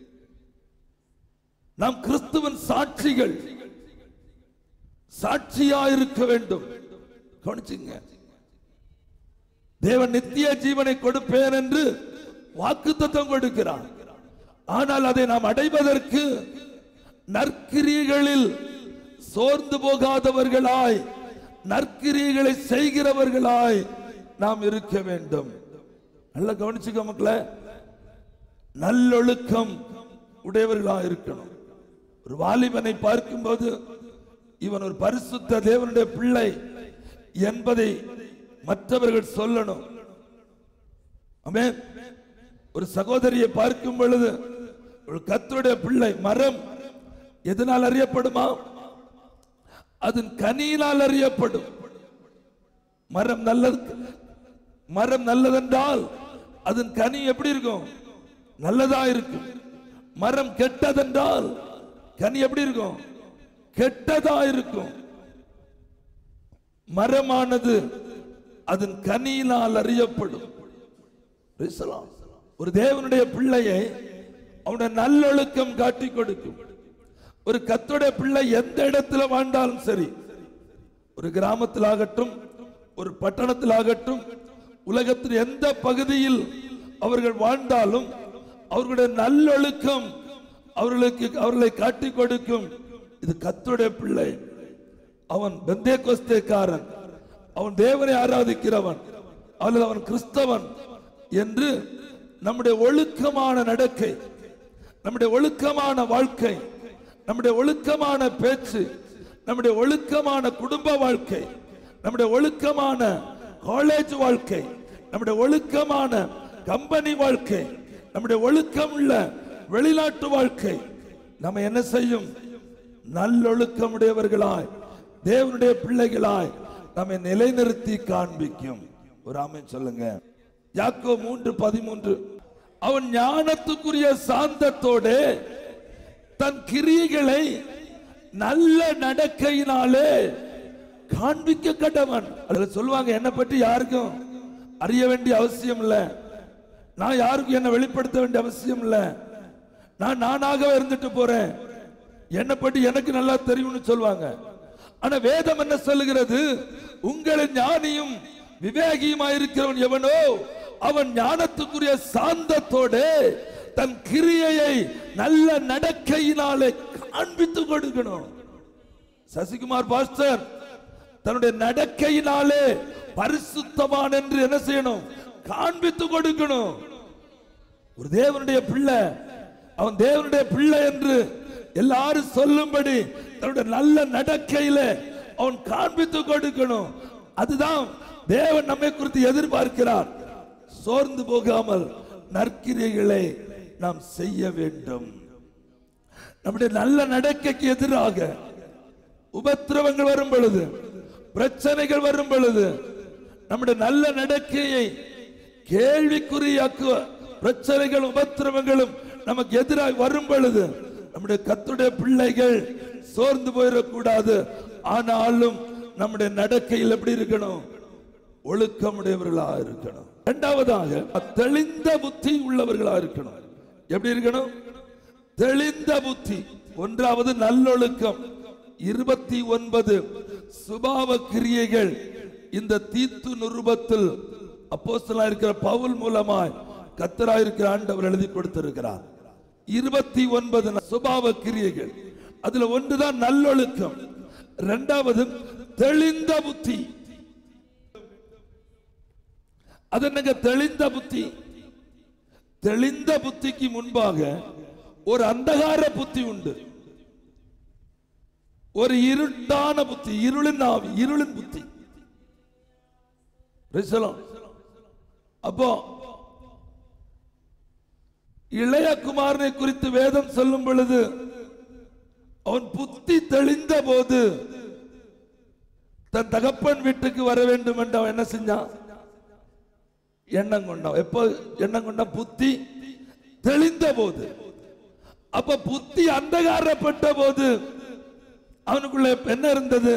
நாம் கிறிஸ்துவன் சாட்சிகள் சாட்சியா இருக்க வேண்டும் கவனிச்சுங்க தேவன் நித்திய ஜீவனை கொடுப்பேன் என்று வாக்குத்தத்தம் கொடுக்கிறார் ஆனால் அதை நாம் அடைவதற்கு நற்கிரியைகளில் சோர்ந்து போகாதவர்களாய் நற்கிரியைகளை செய்கிறவர்களாய் நாம் இருக்க வேண்டும் நல்லா கவனிச்சுக்க மக்களே நல்லொழுக்கம் உடையவர்களா இருக்கணும் ஒரு வாலிபனை பார்க்கும்போது இவன் ஒரு பரிசுத்த தேவனுடைய பிள்ளை என்பதை மற்றவர்கள் சொல்லணும் ஆமென் ஒரு சகோதரியை பார்க்கும் பொழுது ஒரு கத்தருடைய பிள்ளை மரம் எதனால் அறியப்படுமா அதன் கனியினால் அறியப்படும் மரம் நல்லது மரம் நல்லதென்றால் அதன் கனி எப்படி இருக்கும் நல்லதா இருக்கும் மரம் கெட்டதென்றால் கனி எப்படி இருக்கும் கெட்டதா இருக்கும் மரமானது அதன் கனியினால் அறியப்படும் Praise the Lord. ஒரு தேவனுடைய பிள்ளையை அவனுடைய நல்லொழுக்கம் காட்டி கொடுக்கும் ஒரு கத்தோட பிள்ளை எந்த இடத்துல வாழ்ந்தாலும் சரி ஒரு கிராமத்தில் ஆகட்டும் ஒரு பட்டணத்தில் ஆகட்டும் உலகத்தின் எந்த பகுதியில் அவர்கள் வாழ்ந்தாலும் அவர்களுடைய நல்லொழுக்கம் அவர்களுக்கு அவர்களை காட்டி கொடுக்கும் இது கத்துடைய பிள்ளை அவன் பெந்தேகோஸ்தேக்காரன் அவன் தேவனை ஆராதிக்கிறவன் அல்லது அவன் கிறிஸ்தவன் என்று நம்முடைய ஒழுக்கமான நடக்கை நம்முடைய ஒழுக்கமான வாழ்க்கை நம்முடைய ஒழுக்கமான பேச்சு நம்முடைய ஒழுக்கமான குடும்ப வாழ்க்கை நம்முடைய ஒழுக்கமான காலேஜ் வாழ்க்கை நம்முடைய ஒழுக்கமான கம்பெனி வாழ்க்கை நம்முடைய ஒழுக்கம் உள்ள வெளிநாட்டு வாழ்க்கை நம்ம என்ன செய்யும் நல்லொழுக்கமுடையவர்களாய் தேவனுடைய பிள்ளைகளாய் நம்மை நிலைநிறுத்தி காண்பிக்கும் ஒரு ஆமென் சொல்லுங்க யாக்கோ மூன்று பதிமூன்று அவன் ஞானத்துக்குரிய சாந்தத்தோடு தன் கிரியைகளை நல்ல நடக்கையினாலே காண்பிக்க கடவன் அதுல சொல்லுவாங்க என்ன பற்றி யாருக்கும் அறிய வேண்டிய அவசியம் இல்ல நான் யாருக்கும் என்ன வெளிப்படுத்த வேண்டிய அவசியம் இல்ல நான் நானாகவே இருந்துட்டு போறேன் என்னை பற்றி எனக்கு நல்லா தெரியும்னு சொல்லுவாங்க ஆனா வேதம் என்ன சொல்லுகிறது உங்களின் ஞானியும் விவேகியுமாயிருக்கிறவன் எவனோ அவன் ஞானத்துக்குரிய சாந்தத்தோடு தன் கிரியையை நல்ல நடக்கையினாலே காண்பித்து கொடுக்கணும் சசிகுமார் பாஸ்டர் தன்னுடைய நடக்கையினாலே பரிசுத்தவான் என்று என்ன செய்யணும் காண்பித்து கொடுக்கணும் ஒரு தேவனுடைய பிள்ளை அவன் தேவனுடைய பிள்ளை என்று எல்லாரும் சொல்லும்படி தன்னுடைய நல்ல நடக்கையில அவன் காண்பித்து கொடுக்கணும் அதுதான் தேவன் நம்மை குறித்து எதிர்பார்க்கிறார் சோர்ந்து போகாமல் நற்கிரைகளை நாம் செய்ய வேண்டும் நம்முடைய நல்ல நடக்கைக்கு எதிராக உபத்திரவங்கள் வரும் பொழுது பிரச்சனைகள் வரும் பொழுது நம்முடைய நல்ல நடக்கையை கேள்விக்குறியாக்குவ பிரச்சனைகள் உபத்திரவங்களும் நமக்கு எதிராக வரும் பொழுது நம்முடைய கத்துடைய பிள்ளைகள் சோர்ந்து போயிடக்கூடாது ஆனாலும் நம்முடைய நடக்கையில் எப்படி இருக்கணும் ஒழுக்கமுடையவர்களா இருக்கணும் இரண்டாவதாக தெளிந்த புத்தி உள்ளவர்களா இருக்கணும் எப்படி இருக்கணும் தெளிந்த புத்தி ஒன்றாவது நல்லொழுக்கம் இருபத்தி ஒன்பது சுபாவ கிரியைகள் இந்த தீத்து நிருபத்தில் அப்போஸ்தலனா இருக்கிற பவுல் மூலமாய் கத்தரா இருக்கிற ஆண்டவர் எழுதி கொடுத்திருக்கிறார் இருபத்தி ஒன்பது சுபாவ கிரியைகள் அதுல ஒன்றுதான் நல்லொழுக்கம் இரண்டாவது தெளிந்த புத்தி அது என்னங்க தெளிந்த புத்தி தெளிந்த புத்திக்கு முன்பாக ஒரு அந்தகார புத்தி உண்டு ஒரு இருட்டான புத்தி இருளின் ஆவி இருளின் புத்தி Praise the Lord. அப்போ இளைய குமாரனை குறித்து வேதம் சொல்லும் பொழுது அவன் புத்தி தெளிந்த போது தன் தகப்பன் வீட்டுக்கு வர வேண்டும் என்று அவன் என்ன செஞ்சான் எண்ணம் கொண்டான் எப்போ எண்ணம் கொண்டான் புத்தி தெளிந்த போது அப்ப புத்தி அந்தகாரப்பட்ட போது அவனுக்குள்ள என்ன இருந்தது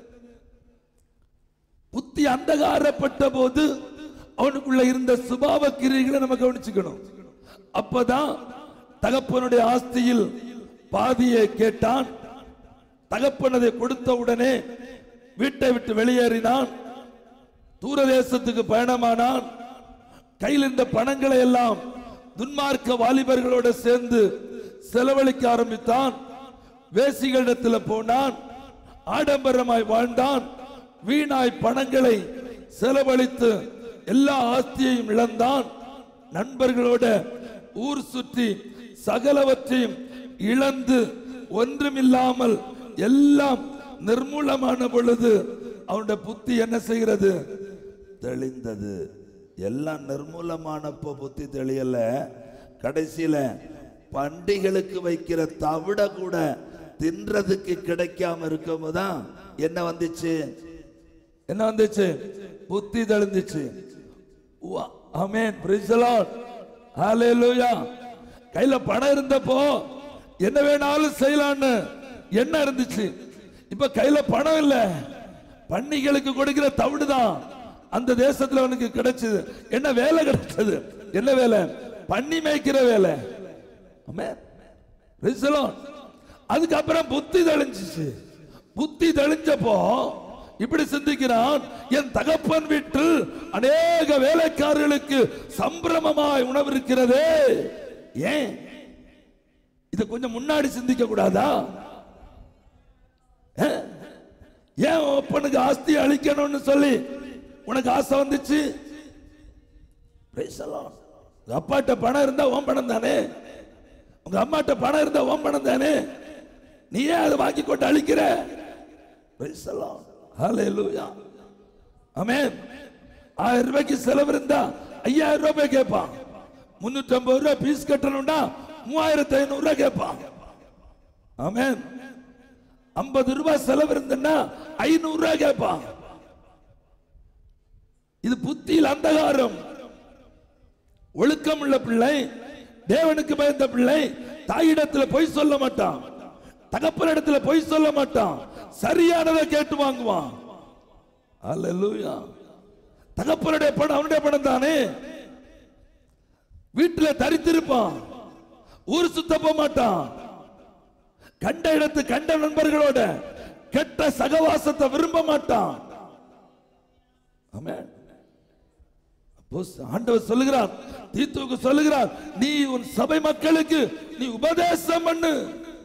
புத்தி அந்தகாரப்பட்ட போது அவனுக்குள்ள இருந்த சுபாவ கிரியைகளை நம்ம கவனிச்சுக்கணும் அப்பதான் தகப்பனுடைய ஆஸ்தியில் பாதியை கேட்டான் தகப்பன் அதை கொடுத்த உடனே வீட்டை விட்டு வெளியேறினான் தூரதேசத்துக்கு பயணமானான் கையில் இருந்த பணங்களை எல்லாம் துன்மார்க்க வாலிபர்களோட சேர்ந்து செலவழிக்க ஆரம்பித்தான் வேசிகளிடத்தில் போனான் ஆடம்பரமாய் வாழ்ந்தான் வீணாய் பணங்களை செலவழித்து எல்லா ஆஸ்தியையும் இழந்தான் நண்பர்களோட ஊர் சுற்றி சகலவற்றையும் இழந்து ஒன்றுமில்லாமல் எல்லாம் நிர்மூலமான பொழுது அவனுடைய புத்தி என்ன செய்கிறது தெளிந்தது எல்லாம் நிர்மூலமானப்போ புத்தி தெளியல கடைசியில பண்டிகளுக்கு வைக்கிற தவிட கூட தின்றதுக்கு கிடைக்காம இருக்கும்போது தான் என்ன வந்துச்சு என்ன வந்துச்சு புத்தி தெளிந்துச்சு ஆமென் பிரைஸ் தி லார்ட் ஹalleluya கையில பணம் இருந்தப்போ என்ன வேணாலும் செய்யலான்னு என்ன இருந்துச்சு இப்ப கையில பணம் இல்ல பன்னிகளுக்கு கொடுக்கிற தவிடு தான் அந்த தேசத்துல அவனுக்கு கிடைச்சது என்ன வேலை கிடைச்சது என்ன வேலை பன்னி மேய்க்கிற வேலை ஆமென். Praise the Lord. அதுக்கப்புறம் புத்தி தெளிஞ்சிச்சு புத்தி தெளிஞ்சப்போ இப்படி சிந்திக்கிறான் என் தகப்பன் வீட்டில் அநேக வேலைக்காரர்களுக்கு சம்பிரமமாய் உணவு இருக்கிறதே ஏன் இத கொஞ்சம் முன்னாடி சிந்திக்க கூடாதா அஹ்? ஏன் உன் அப்பனுக்கு ஆஸ்தி அழிக்கணும்னு சொல்லி உனக்கு ஆசை வந்துச்சு Praise the Lord. உங்க அப்பாட்ட பணம் இருந்தா உன் பணம் தானே உங்க அம்மாட்ட பணம் இருந்தா உன் பணம் தானே நீ ஏன் அதை வாங்கி கொண்டு அழிக்கிற Praise the Lord. Hallelujah. ஆமென் ஆயிரம் ரூபாய்க்கு செலவு இருந்தா ஐயாயிரம் ரூபாய் கேட்பான் முன்னூத்தி ஐம்பது ரூபாய் பீஸ் கட்டணும்னா மூவாயிரத்தி ஐநூறு ரூபாய் கேட்பான் ஆமென் ஐம்பது ரூபாய் செலவு இருந்ததுன்னா ஐநூறு ரூபாய் கேட்பான் இது புத்தியில் அந்தகாரம் ஒழுக்கம் உள்ள பிள்ளை தேவனுக்கு பயந்த பிள்ளை தாயிடத்துல பொய் சொல்ல மாட்டான் தகப்பனிடத்துல பொய் சொல்ல மாட்டான் சரியானதை கேட்டு வாங்குவான் அல்லேலூயா தகப்பனுடைய பணம் அவனுடைய பணம் தானே வீட்டுல தரித்திருப்பான் ஊர் சுத்த போக மாட்டான் கண்ட இடத்து கண்ட நண்பர்களோட கெட்ட சகவாசத்தை விரும்ப மாட்டான் ஆமென் அப்போ ஆண்டவர் சொல்லுகிறார் தீத்துவுக்கு சொல்லுகிறார் நீ உன் சபை மக்களுக்கு நீ உபதேசம் பண்ணு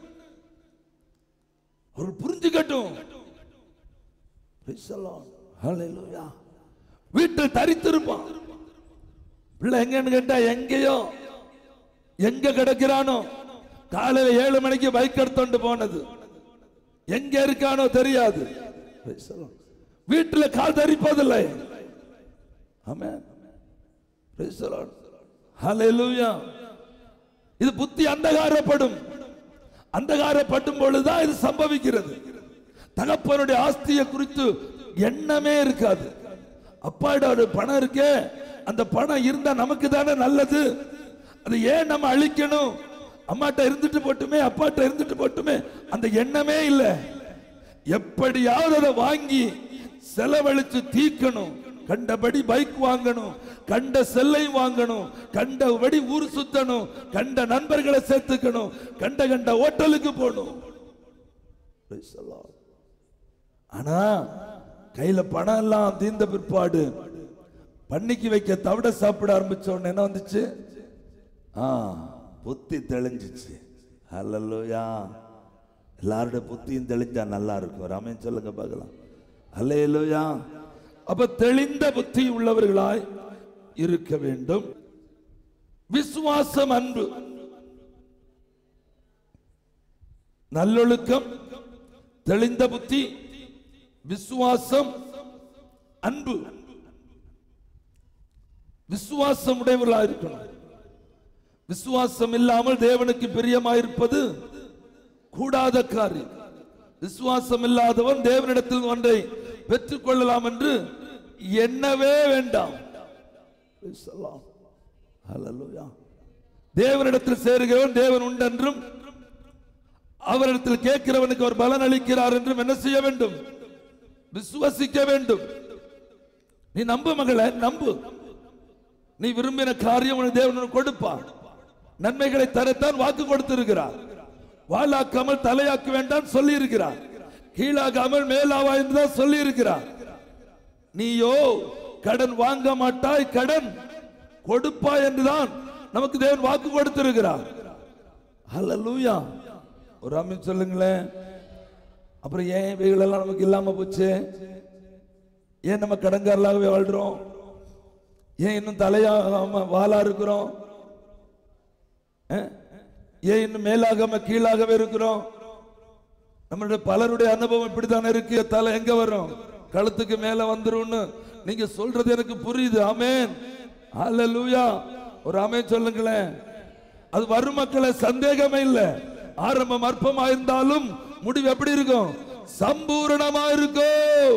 அவர்கள் புரிஞ்சுக்கட்டும் Praise the Lord. Hallelujah. வீட்டில் தரித்திருப்பான் பிள்ளை எங்கன்னு கேட்டா எங்கேயோ எங்க கிடக்கிறானோ காலையில ஏழு மணிக்கு பைக் எடுத்துட்டு போனது எங்க இருக்கானோ தெரியாது Praise the Lord. வீட்டில் கால் தரிப்பதில்லை ஆமென் Praise the Lord. Hallelujah. இது புத்தி அந்தகாரப்படும் அந்தகாரப்படும் பொழுதுதான் இது சம்பவிக்கிறது தகப்பனுடைய ஆஸ்தியை குறித்து எண்ணமே இருக்காது அப்பாவோட பணம் இருக்கே அந்த பணம் இருந்தா நமக்கு தானே நல்லது அது ஏன் நம்ம அழிக்கணும் அம்மாட்ட இருந்துட்டு போட்டுமே அப்பாட்ட இருந்துட்டு போட்டுமே அந்த எண்ணமே இல்லை எப்படியாவது அதை வாங்கி செலவழிச்சு தீக்கணும் கண்டபடி பைக் வாங்கணும் கண்ட செல்லை வாங்கணும் கண்டபடி ஊர் சுத்தணும் கண்ட நண்பர்களை சேர்த்துக்கணும் கண்ட கண்ட ஹோட்டலுக்கு போகணும் Praise the Lord. ஆனா கையில பணம் எல்லாம் தீர்ந்த பிற்பாடு பன்னிக்கு வைக்க தவிட சாப்பிட ஆரம்பிச்ச உடனே என்ன வந்துச்சு ஆ புத்தி தெளிஞ்சிச்சு ஹalleluya எல்லாருடைய புத்தியும் தெளிஞ்சா நல்லா இருக்கும் ராமன் சொல்லுங்க பார்க்கலாம் ஹalleluya அப்ப தெளிந்த புத்தி உள்ளவர்களாய் இருக்க வேண்டும் விசுவாசம் அன்பு நல்லொழுக்கம் தெளிந்த புத்தி விசுவாசம் அன்பு விசுவாசம் உடையவர்களா இருக்கணும் விசுவாசம் இல்லாமல் தேவனுக்கு பிரியமாயிருப்பது கூடாத காரியம் விசுவாசம் இல்லாதவன் தேவனிடத்தில் ஒன்றை பெற்றுக் கொள்ளலாம் என்று எண்ணவே வேண்டாம் Praise the Lord. Hallelujah. தேவனிடத்தில் சேருகிறவன் தேவன் உண்டென்றும் அவரிடத்தில் கேட்கிறவனுக்கு அவர் பலன் அளிக்கிறார் என்றும் என்ன செய்ய வேண்டும் விசுவசிக்க வேண்டும் நீ நம்பு மகளே நம்பு நீ விரும்பின காரியம் உனக்கு தேவன் உனக்கு கொடுப்பார் நன்மைகளை தரத்தான் வாக்கு கொடுத்திருக்கிறார் வாளாக்காமல் தலையாக்க வேண்டாம் சொல்லி இருக்கிறார் கீழாகாமல் மேலாவா என்றுதான் சொல்லி இருக்கிறார் நீயோ கடன் வாங்க மாட்டாய் கடன் கொடுப்பாய் என்றுதான் நமக்கு தேவன் வாக்கு கொடுத்திருக்கிறார் ஹalleluya ஒரு அம்மன் சொல்லுங்களேன் அப்புறம் ஏன் இவைகளெல்லாம் நமக்கு இல்லாம போச்சு ஏன் நம்ம கடன்காரலாகவே வாழ்றோம் ஏன் இன்னும் தலையாகாம வாளா இருக்கிறோம் அஹ்? ஏன் இன்னும் மேலாகாம கீழாகவே இருக்கிறோம் நம்மளுடைய பலருடைய அனுபவம் இப்படித்தானே இருக்கு தலை எங்க வரும் கழுத்துக்கு மேல வந்துரும்னு நீங்க சொல்றது எனக்கு புரியுது ஆமென் ஹalleluya ஒரு ஆமென் சொல்லுங்களேன் அது வரும் மக்களை சந்தேகமே இல்ல ஆரம்பம் அற்பமா இருந்தாலும் முடிவு எப்படி இருக்கும் சம்பூரணமா இருக்கும்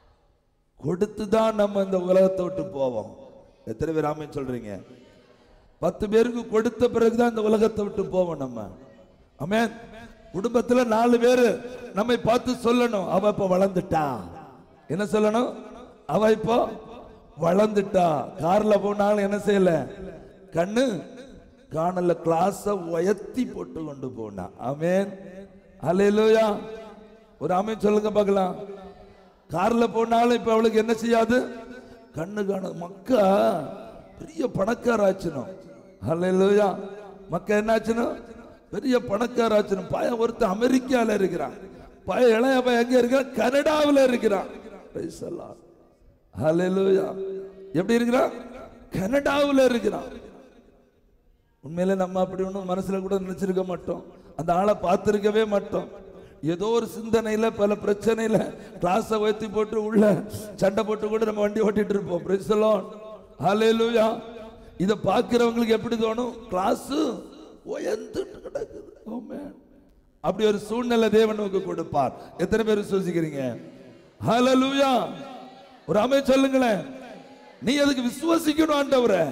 கொடுத்து தான் நம்ம இந்த உலகத்தை விட்டு போவோம் எத்தனை பேர் ஆமென் சொல்றீங்க பத்து பேருக்கு கொடுத்த பிறகுதான் இந்த உலகத்தை விட்டு போவோம் நம்ம ஆமென் குடும்பத்துல நாலு பேரு நம்மை பார்த்து சொல்லணும் அவ இப்ப வளர்ந்துட்டா என்ன சொல்லணும் அவ இப்போ வளர்ந்துட்டா கார்ல போனாலும் என்ன செய்யல கண்ணு காணல கிளாஸ உயர்த்தி போட்டு கொண்டு போனா ஆமென் அல்லேலூயா ஒரு ஆமென் சொல்லுங்க பார்க்கலாம் கார்ல போனாலும் இப்ப அவளுக்கு என்ன செய்யாது கண்ணு காண மக்கா பெரிய பணக்காராச்சனும் அல்லேலூயா மக்கா என்னாச்சுனும் பெரிய பணக்காராச்சனும் பையன் ஒருத்தன் அமெரிக்கால இருக்கிறான் பையன் இளைய பையன் எங்க இருக்கிறான் கனடாவில் இருக்கிறான் Praise the Lord. Hallelujah. எப்படி இருக்கிறான் கனடாவில் இருக்கிறான் உண்மையில நம்ம அப்படி ஒன்றும் மனசுல கூட நினைச்சிருக்க மாட்டோம் அந்த ஆளை பார்த்திருக்கவே மாட்டோம் ஏதோ ஒரு சிந்தனையில பல பிரச்சனையில கிளாஸை உயர்த்தி போட்டு உள்ள சண்டை போட்டு கூட நம்ம வண்டி ஓட்டிட்டு இருப்போம் பிரிசலோன் ஹalleluya இத பார்க்கிறவங்களுக்கு எப்படி தோணும் கிளாஸ் உயர்ந்துட்டு கிடக்குது ஆமென் அப்படி ஒரு சூழ்நிலை தேவன் நமக்கு கொடுப்பார் எத்தனை பேர் விசுவசிக்கிறீங்க ஹalleluya ஒரு அமை சொல்லுங்களேன் நீ அதுக்கு விசுவசிக்கணும் ஆண்டவரே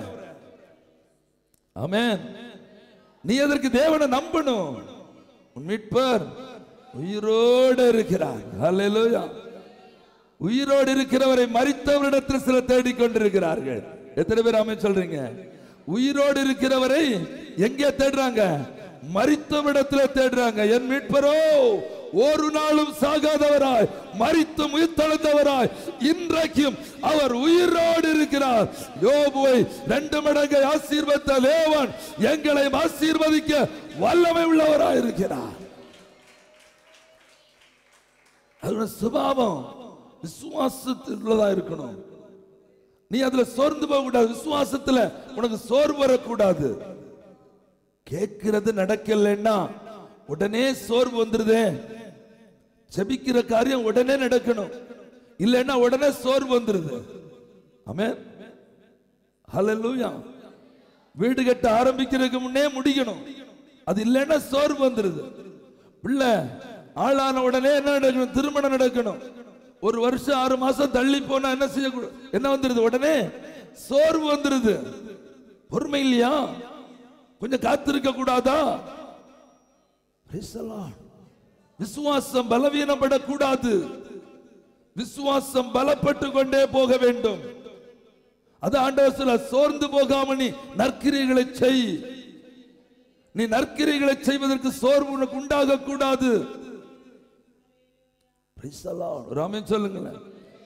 ஆமென் நீ அதற்கு தேவனை நம்பணும் உன் மீட்பர் உயிரோடு இருக்கிறார் ஹalleluya உயிரோடு இருக்கிறவரை மரித்தவரிடத்தில் சில தேடிக் கொண்டிருக்கிறார்கள் எத்தனை பேர் ஆமென் சொல்றீங்க உயிரோடு இருக்கிறவரை எங்கே தேடுறாங்க மரித்தவரிடத்தில் தேடுறாங்க என் மீட்பரோ ஒரு நாளும் சாகாதவராய் மரித்து உயிர்த்தெழுந்தவராய் இன்றைக்கும் அவர் உயிரோடு இருக்கிறார் யோபுவை ரெண்டு மடங்கை ஆசீர்வத்த தேவன் எங்களை ஆசீர்வதிக்க வல்லமை உள்ளவராய் இருக்கிறார் அதோட சுபாவம் விசுவாசத்தில் உள்ளதா இருக்கணும் நீ அதுல சோர்ந்து போக கூடாது விசுவாசத்துல உனக்கு சோர்வு வரக்கூடாது கேட்கிறது நடக்கலைன்னா உடனே சோர்வு வந்துருதே ஜெபிக்கிற காரியம் உடனே நடக்கணும் இல்லைன்னா உடனே சோர்வு வந்துருது ஆமென் ஹalleluya வீடு கட்ட ஆரம்பிக்கிறதுக்கு முன்னே முடிக்கணும் அது இல்லைன்னா சோர்வு வந்துருது பிள்ளை ஆளான உடனே என்ன நடக்கணும் திருமணம் நடக்கணும் ஒரு வருஷம் ஆறு மாசம் தள்ளி போனா என்ன செய்ய என்ன வந்துருது உடனே சோர்வு வந்துருது பொறுமை இல்லையா கொஞ்சம் காத்திருக்க கூடாதா Praise the Lord. விசுவாசம் பலவீனப்படக்கூடாது விசுவாசம் பலப்பட்டு கொண்டே போக வேண்டும் அது ஆண்டவர் சொல்ல சோர்ந்து போகாம நீ நற்கிரிகளை செய் நீ நற்கிரிகளை செய்வதற்கு சோர்வு உனக்கு உண்டாக கூடாது Praise the Lord. ஒரு ஆமென் சொல்லுங்களேன்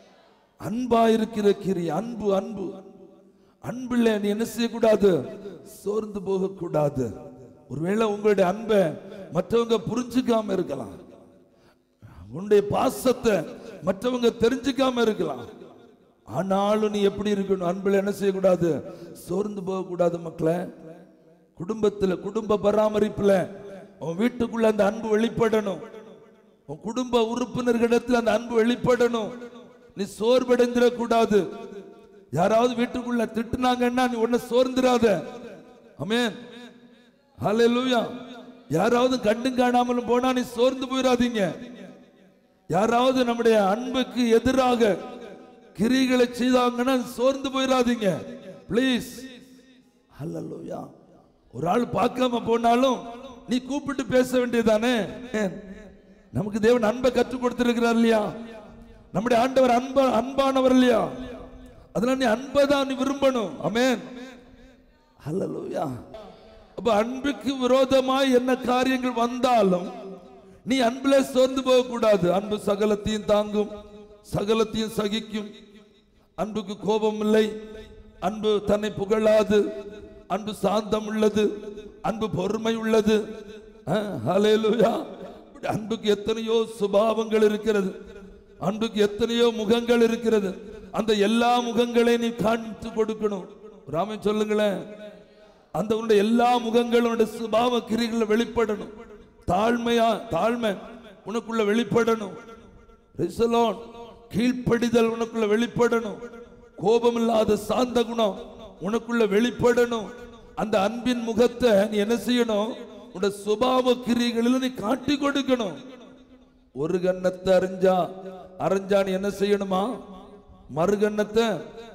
அன்பா இருக்கிற கிரி அன்பு அன்பு அன்பில் நீ என்ன செய்யக்கூடாது சோர்ந்து போக கூடாது ஒருவேளை உங்களுடைய அன்பை மற்றவங்க புரிஞ்சுக்காம இருக்கலாம் உன்னுடைய பாசத்தை மற்றவங்க தெரிஞ்சுக்காம இருக்கலாம் ஆனாலும் நீ எப்படி இருக்கணும் அன்பில் என்ன செய்யக்கூடாது சோர்ந்து போக கூடாது மக்களே குடும்பத்துல குடும்ப பராமரிப்புல உன் வீட்டுக்குள்ள அந்த அன்பு வெளிப்படணும் உன் குடும்ப உறுப்பினர்களிடத்தில் அந்த அன்பு வெளிப்படணும் நீ சோர்வடைந்திட கூடாது யாராவது வீட்டுக்குள்ள திட்டுனாங்கன்னா நீ உன்னை சோர்ந்துடாத அமேன் ஹalleluya யாராவது கண்டும் காணாமலும் போனா நீ சோர்ந்து போயிடாதீங்க யாராவது நம்முடைய அன்புக்கு எதிராக கிரிகளை செய்தாங்கன்னா சோர்ந்து போயிடாதீங்க ப்ளீஸ் ஹalleluya ஒரு ஆள் பார்க்காம போனாலும் நீ கூப்பிட்டு பேச வேண்டியதானே ஏன்? நமக்கு தேவன் அன்பை கற்றுக் கொடுத்திருக்கிறார் இல்லையா நம்முடைய ஆண்டவர் அன்ப அன்பானவர் இல்லையா அதனால நீ அன்பை தான் நீ விரும்பணும் அமேன் ஹalleluya அப்ப அன்புக்கு விரோதமாய் என்ன காரியங்கள் வந்தாலும் நீ அன்புல சோர்ந்து போக கூடாது அன்பு சகலத்தையும் தாங்கும் சகலத்தையும் சகிக்கும் அன்புக்கு கோபம் இல்லை அன்பு தன்னை புகழாது அன்பு சாந்தம் உள்ளது அன்பு பொறுமை உள்ளது அஹ், ஹalleluya. இப்படி அன்புக்கு எத்தனையோ சுபாவங்கள் இருக்கிறது அன்புக்கு எத்தனையோ முகங்கள் இருக்கிறது அந்த எல்லா முகங்களையும் நீ காண்பித்து கொடுக்கணும் ராமன் சொல்லுங்களேன் அந்த உன்னுடைய எல்லா முகங்களும் உன்னுடைய சுபாவ கிரிகளை வெளிப்படணும் தாழ்மையா தாழ்மை உனக்குள்ள வெளிப்படணும் Praise the Lord. கீழ்ப்படிதல் உனக்குள்ள வெளிப்படணும் கோபம் இல்லாத சாந்த குணம் உனக்குள்ள வெளிப்படணும் அந்த அன்பின் முகத்தை நீ என்ன செய்யணும் உன்னுடைய சுபாவ கிரிகளில் நீ காட்டி கொடுக்கணும் ஒரு கன்னத்தை அறிஞ்சா அறிஞ்சா நீ என்ன செய்யணுமா மறு கன்னத்தை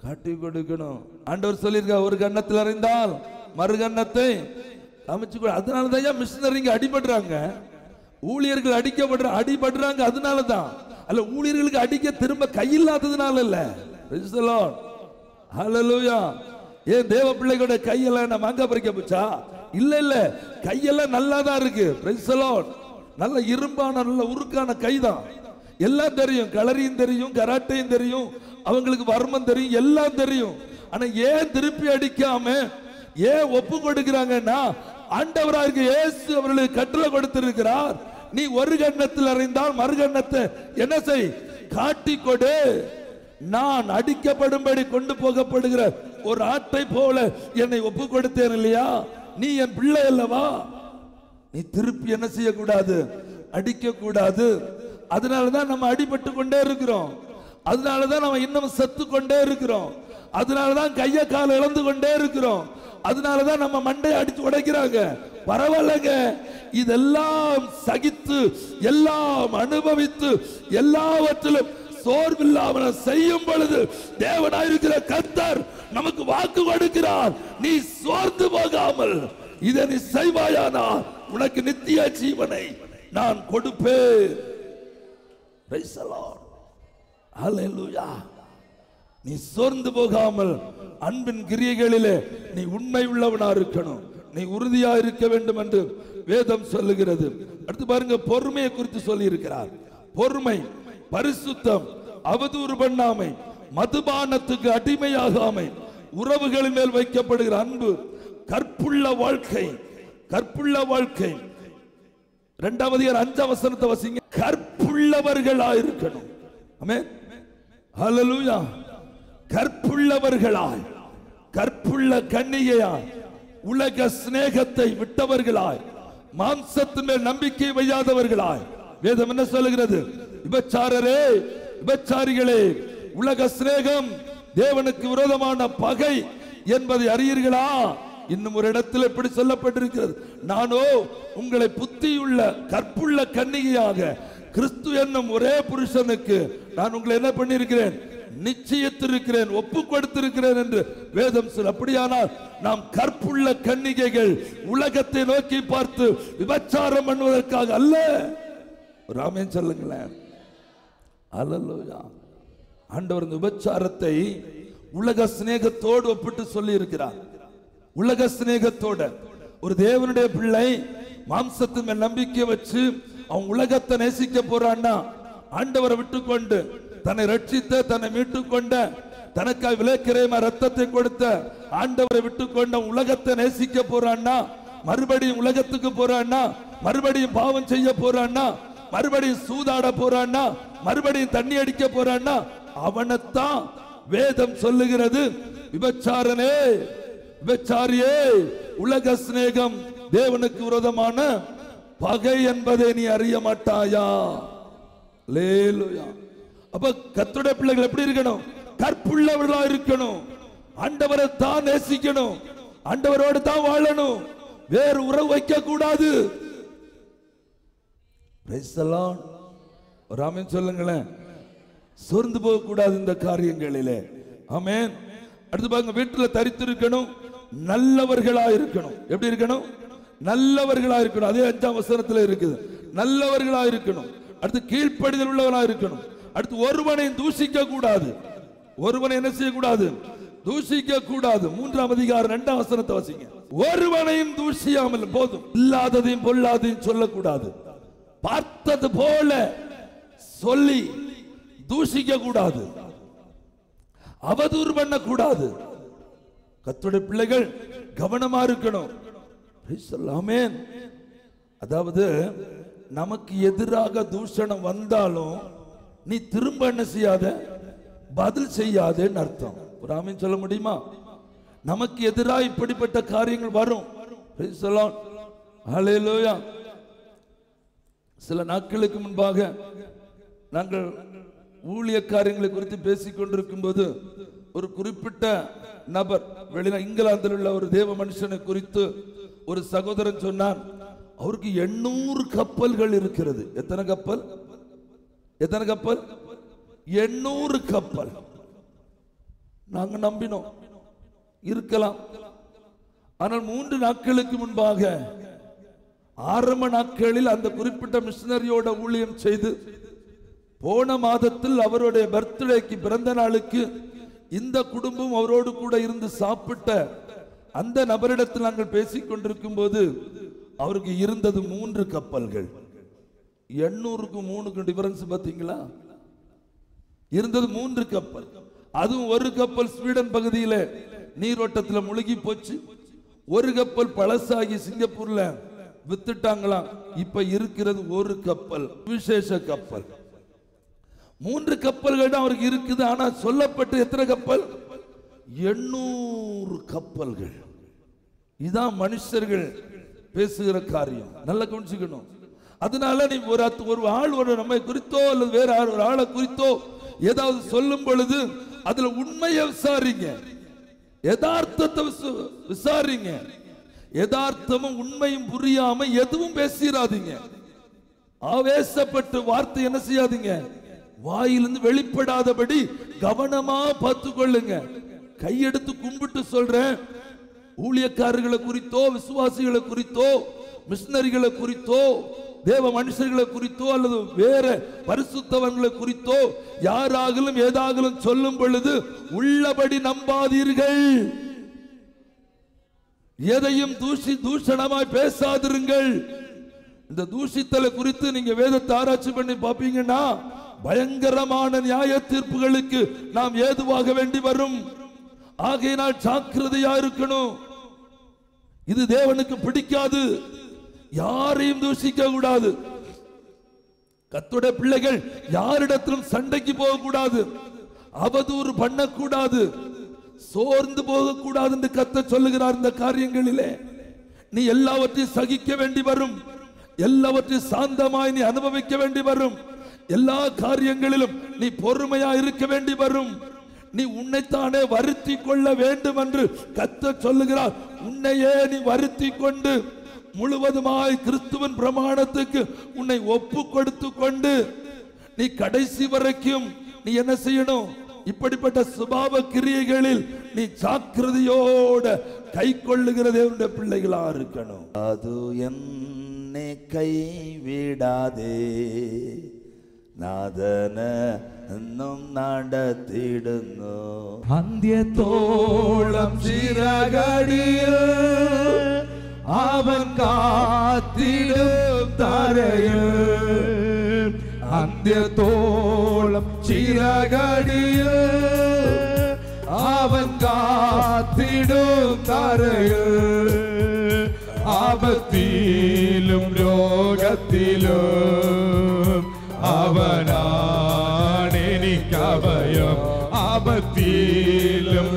காட்டி கொடுக்கணும் ஆண்டவர் சொல்லியிருக்கா ஒரு கன்னத்தில் அறிந்தால் மறு கன்னத்தை அமைச்சு கொடு அதனால தான் ஏன் மிஷினரிங்க அடிபடுறாங்க ஊழியர்கள் அடிக்கப்படுற அடிபடுறாங்க அதனால தான் அல்ல ஊழியர்களுக்கு அடிக்க திரும்ப கையில்லாததுனால இல்ல Praise the Lord. Hallelujah. ஏன் தேவ பிள்ளைகளோட கையெல்லாம் என்ன மாங்காய் பறிக்க போச்சா இல்ல இல்ல கையெல்லாம் நல்லா தான் இருக்கு Praise the Lord. நல்ல இரும்பான நல்ல உருக்கான கைதான் எல்லாம் தெரியும் கலரியும் தெரியும் கராட்டையும் தெரியும் அவங்களுக்கு வர்மம் தெரியும் எல்லாம் தெரியும் ஆனா ஏன் திருப்பி அடிக்காம ஏன் ஒப்பு கொடுக்கிறாங்கன்னா ஆண்டவராக இயேசு அவர்களுக்கு கட்டளை கொடுத்திருக்கிறார் நீ ஒரு கண்ணத்தில் அறிந்தால் மறு கண்ணத்தை என்ன செய் காட்டி கொடு நான் அடிக்கப்படும்படி கொண்டு போகப்படுகிற ஒரு ஆட்டை போல என்னை ஒப்பு கொடுத்தேன் இல்லையா நீ என் பிள்ளை அல்லவா நீ திருப்பி என்ன செய்யக்கூடாது அடிக்க கூடாது அதனாலதான் நம்ம அடிபட்டு கொண்டே இருக்கிறோம் அதனாலதான் நம்ம இன்னும் செத்து கொண்டே இருக்கிறோம் அதனாலதான் கைய கால் இழந்து கொண்டே இருக்கிறோம் அதனாலதான் நம்ம மண்டையை அடிச்சு உடைக்கிறாங்க பரவாயில்லைங்க இதெல்லாம் சகித்து எல்லாம் அனுபவித்து எல்லாவற்றிலும் சோர்வில்லாமல் செய்யும் பொழுது தேவனாயிருக்கிற கர்த்தர் நமக்கு வாக்கு கொடுக்கிறார் நீ சோர்ந்து போகாமல் இதை நீ செய்வாயானால் உனக்கு நித்திய ஜீவனை நான் கொடுப்பேன் Praise the Lord. Hallelujah. நீ சோர்ந்து போகாமல் அன்பின் கிரியைகளிலே நீ உண்மை உள்ளவனா இருக்கணும் நீ உறுதியா இருக்க வேண்டும் என்று வேதம் சொல்லுகிறது அடுத்து பாருங்க பொறுமையை குறித்து சொல்லி இருக்கிறார் பொறுமை பரிசுத்தம் அவதூறு பண்ணாமை மதுபானத்துக்கு அடிமையாகாமை உறவுகளின் மேல் வைக்கப்படுகிற அன்பு கற்புள்ள வாழ்க்கை கற்புள்ள வாழ்க்கை இரண்டாவது அதிகாரம் அஞ்சாம் வசனத்தை வசிங்க கற்புள்ளவர்களா இருக்கணும் ஆமென் ஹalleluya கற்புள்ளவர்களாய் கற்புள்ள கன்னிகையாய் உலக சிநேகத்தை விட்டவர்களாய் மாம்சத்தின் மேல் நம்பிக்கை வையாதவர்களாய் வேதம் என்ன சொல்லுகிறது விபச்சாரரே விபச்சாரிகளே உலக சிநேகம் தேவனுக்கு விரோதமான பகை என்பதை அறியீர்களா இன்னும் ஒரு இடத்தில் இப்படி சொல்லப்பட்டிருக்கிறது நானோ உங்களை புத்தியுள்ள கற்புள்ள கன்னிகையாக கிறிஸ்து என்னும் ஒரே புருஷனுக்கு நான் உங்களை என்ன பண்ணியிருக்கிறேன் நிச்சயத்திருக்கிறேன் ஒப்பு கொடுத்திருக்கிறேன் என்று வேதம் சொல் அப்படியானால் நாம் கற்புள்ள கன்னிகைகள் உலகத்தை நோக்கி பார்த்து விபச்சாரம் பண்ணுவதற்காக அல்ல ராமேன் சொல்லுங்களேன் அல்லல்லுயா ஆண்டவர் இந்த விபச்சாரத்தை உலக சிநேகத்தோடு ஒப்பிட்டு சொல்லி இருக்கிறார் உலக சிநேகத்தோட ஒரு தேவனுடைய பிள்ளை மாம்சத்தின் மேல் நம்பிக்கை வச்சு அவன் உலகத்தை நேசிக்க போறான்னா ஆண்டவரை விட்டுக்கொண்டு தன்னை ரட்சித்த தன்னை மீட்டுக் கொண்ட தனக்காய் விலைக்கிரயமா ரத்தத்தை கொடுத்த ஆண்டவரை விட்டுக்கொண்ட உலகத்தை நேசிக்க போறான்னா மறுபடியும் உலகத்துக்கு போறான்னா மறுபடியும் பாவம் செய்ய போறான்னா மறுபடியும் சூதாட போறான்னா மறுபடியும் தண்ணி அடிக்க போறான்னா அவனைத்தான் வேதம் சொல்லுகிறது விபச்சாரனே விபச்சாரியே உலக சிநேகம் தேவனுக்கு விரோதமான பகை என்பதை நீ அறிய மாட்டாயா லேலுயா அப்ப கர்த்தருடைய பிள்ளைகள் எப்படி இருக்கணும் கற்புள்ளவர்களா இருக்கணும் ஆண்டவரை தான் நேசிக்கணும் ஆண்டவரோடு தான் வாழணும் வேறு உறவு வைக்க கூடாது Praise the Lord. ஒரு ஆமென் சொல்லுங்களேன் சோர்ந்து போக கூடாது இந்த காரியங்களிலே ஆமென் அடுத்து பாருங்க வீட்டுல தரித்திருக்கணும் நல்லவர்களா இருக்கணும் எப்படி இருக்கணும் நல்லவர்களா இருக்கணும் அதே அஞ்சாம் வசனத்துல இருக்குது நல்லவர்களா இருக்கணும் அடுத்து கீழ்ப்படிதல் உள்ளவனா இருக்கணும் அடுத்து ஒருவனையும் தூஷிக்க கூடாது ஒருவனை என்ன செய்யக்கூடாது தூஷிக்க கூடாது மூன்றாம் அதிகாரம் இரண்டாம் வசனத்தை வசிங்க ஒருவனையும் தூஷியாமல் போதும் இல்லாததையும் பொல்லாதையும் சொல்லக்கூடாது பார்த்தது போல சொல்லி தூஷிக்க கூடாது அவதூறு பண்ண கூடாது கத்துடைய பிள்ளைகள் கவனமா இருக்கணும் Praise the Lord. Amen. அதாவது நமக்கு எதிராக தூஷணம் வந்தாலும் நீ திரும்ப என்ன செய்யாத பதில் செய்யாதேன்னு அர்த்தம் ஒரு ஆமீன் சொல்ல முடியுமா நமக்கு எதிராக இப்படிப்பட்ட காரியங்கள் வரும் Praise the Lord. Hallelujah. சில நாட்களுக்கு முன்பாக நாங்கள் ஊழிய காரியங்களை குறித்து பேசிக் கொண்டிருக்கும் போது ஒரு குறிப்பிட்ட நபர் வெளிநா இங்கிலாந்தில் உள்ள ஒரு தேவ மனுஷனை குறித்து ஒரு சகோதரன் சொன்னான் அவருக்கு எண்ணூறு கப்பல்கள் இருக்கிறது எத்தனை கப்பல் எத்தனை கப்பல் எண்ணூறு கப்பல் நாங்க நம்பினோம் இருக்கலாம் ஆனால் மூன்று நாட்களுக்கு முன்பாக ஆரம்ப நாட்களில் அந்த குறிப்பிட்ட மிஷினரியோட ஊழியம் செய்து போன மாதத்தில் அவருடைய பர்த்டேக்கு பிறந்த நாளுக்கு இந்த குடும்பம் அவரோடு கூட இருந்து சாப்பிட்ட அந்த நபரிடத்தில் நாங்கள் பேசிக் கொண்டிருக்கும் போது அவருக்கு இருந்தது மூன்று கப்பல்கள் எண்ணூறுக்கு மூணுக்கு டிஃபரன்ஸ் பார்த்தீங்களா இருந்தது மூன்று கப்பல் அதுவும் ஒரு கப்பல் ஸ்வீடன் பகுதியில நீரோட்டத்துல முழுகி போச்சு ஒரு கப்பல் பழசாகி சிங்கப்பூர்ல வித்துட்டாங்களாம் இப்ப இருக்கிறது ஒரு கப்பல் விசேஷ கப்பல் மூன்று கப்பல்கள் தான் அவருக்கு இருக்குது ஆனா சொல்லப்பட்ட எத்தனை கப்பல் எண்ணூறு கப்பல்கள் இதான் மனுஷர்கள் பேசுகிற காரியம் நல்லா கவனிச்சுக்கணும் அதனால நீ ஒரு அத்- ஒரு ஆள் ஒரு நம்மை குறித்தோ அல்லது வேற ஆள் ஒரு ஆளை குறித்தோ ஏதாவது சொல்லும் பொழுது அதுல உண்மையை விசாரிங்க யதார்த்தத்தை விசு- விசாரிங்க யதார்த்தமும் உண்மையும் புரியாம எதுவும் பேசிடாதீங்க ஆவேசப்பட்டு வார்த்தை என்ன செய்யாதீங்க வாயிலிருந்து வெளிப்படாதபடி கவனமா பார்த்து கொள்ளுங்க கையெடுத்து கும்பிட்டு சொல்றேன் ஊழியக்காரர்களை குறித்தோ விசுவாசிகளை குறித்தோ மிஷினரிகளை குறித்தோ தேவ மனுஷர்களை குறித்தோ அல்லது வேற பரிசுத்தவங்களை குறித்தோ யாராகலும் ஏதாகலும் சொல்லும் பொழுது உள்ளபடி நம்பாதீர்கள் எதையும் தூஷி தூஷணமாய் பேசாதிருங்கள் இந்த தூஷித்தலை குறித்து நீங்க வேதத்தை ஆராய்ச்சி பண்ணி பாப்பீங்கன்னா பயங்கரமான நியாய தீர்ப்புகளுக்கு நாம் ஏதுவாக வேண்டி வரும் ஆகையினால் ஜாக்கிரதையா இருக்கணும் இது தேவனுக்கு பிடிக்காது யாரையும் தூஷிக்க கூடாது கத்துடைய பிள்ளைகள் யாரிடத்திலும் சண்டைக்கு போகக்கூடாது அவதூறு பண்ணக்கூடாது சோர்ந்து போகக்கூடாது என்று கத்த சொல்லுகிறார் இந்த காரியங்களிலே நீ எல்லாவற்றையும் சகிக்க வேண்டி வரும் எல்லாவற்றையும் சாந்தமாய் நீ அனுபவிக்க வேண்டி வரும் எல்லா காரியங்களிலும் நீ பொறுமையா இருக்க வேண்டி வரும் நீ உன்னைத்தானே வருத்தி கொள்ள வேண்டும் என்று கத்த சொல்லுகிறார் உன்னையே நீ வருத்தி கொண்டு முழுவதுமாய் கிறிஸ்துவன் பிரமாணத்துக்கு உன்னை ஒப்பு கொடுத்து கொண்டு நீ கடைசி வரைக்கும் நீ என்ன செய்யணும் இப்படிப்பட்ட சுபாவ கிரியைகளில் நீ ஜாக்கிரதையோட கை கொள்ளுகிற தேவனுடைய பிள்ளைகளா இருக்கணும் அது என்னை கைவிடாதே നാഥന എന്നും നടത്തിയിടുന്നു അന്ത്യത്തോളം ചിറകടിയിൽ അവൻ കാത്തിടും തരയിൽ അന്ത്യത്തോളം ചിറകടിയിൽ അവൻ കാത്തിടും തരയിൽ ആപത്തിലും രോഗത്തിലും അവനാണ് എനിക്കഭയം ആപത്തിലും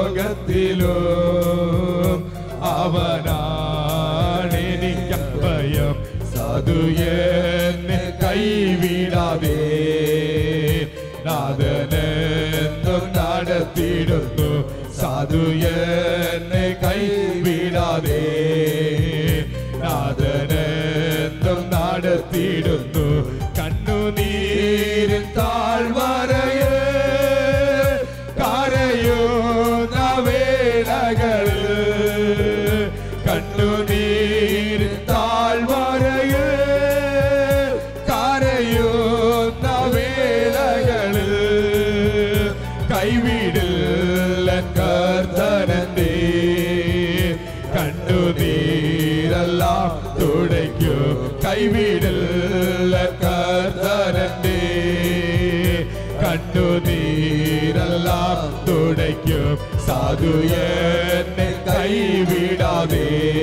രോഗത്തിലും അവനാണ് എനിക്കഭയം സാധു എന്നെ കൈവിടാതെ നാഥനെന്നും നടത്തിയിടുന്നു സാധു എന്നെ കൈവിടാതെ നാഥനെന്നും നടത്തിയിടുന്നു കണ്ണുനീരിൻ താഴ്വരയിൽ കരയുന്ന വേളകളിൽ കണ്ണുനീരിൻ താഴ്വരയിൽ കരയുന്ന വേളകളിൽ കൈവിടില്ല കർത്തനന്റെ കണ്ണുനീരെല്ലാം തുടയ്ക്കൂ കൈവിടില്ല കർത്തനന്റെ കണ്ണുനീരെല്ലാം തുടയ്ക്കും സാധു എന്നെ കൈവിടാതെ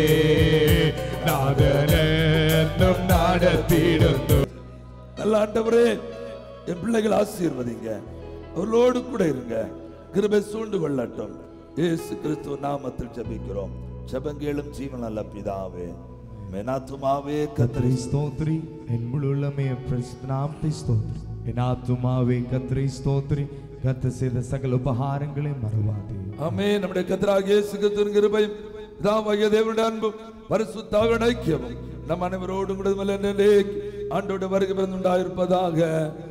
നാദനെന്നും നടത്തിയിടുന്നു நல்ல ஆண்டவரே என் பிள்ளைகள் ஆசீர்வதிங்க அவர்களோடு கூட இருங்க கிருபை சூண்டு கொள்ளட்டும் இயேசு கிறிஸ்துவ நாமத்தில் ஜெபிக்கிறோம் ஜெபங்கேளும் ஜீவன் நல்ல பிதாவே மெனாத்துமாவே கத்திரி കത്രി സ്തോത്രി എൻ മുഴുവമേ നാമത്തെ സ്തോത്രി എൻ ആത്മാവേ കത്രി സ്തോത്രി കത്ത് ചെയ്ത സകല ഉപഹാരങ്ങളെ മറവാതെ ஆமே நம்முடைய கத்தராக இயேசு கிறிஸ்துவின் கிருபையும் பிதாவாகிய தேவனுடைய அன்பும் பரிசுத்தாவின் ஐக்கியமும் நம் அனைவரோடும் கூட ஆண்டோட வருகை பிறந்துண்டாயிருப்பதாக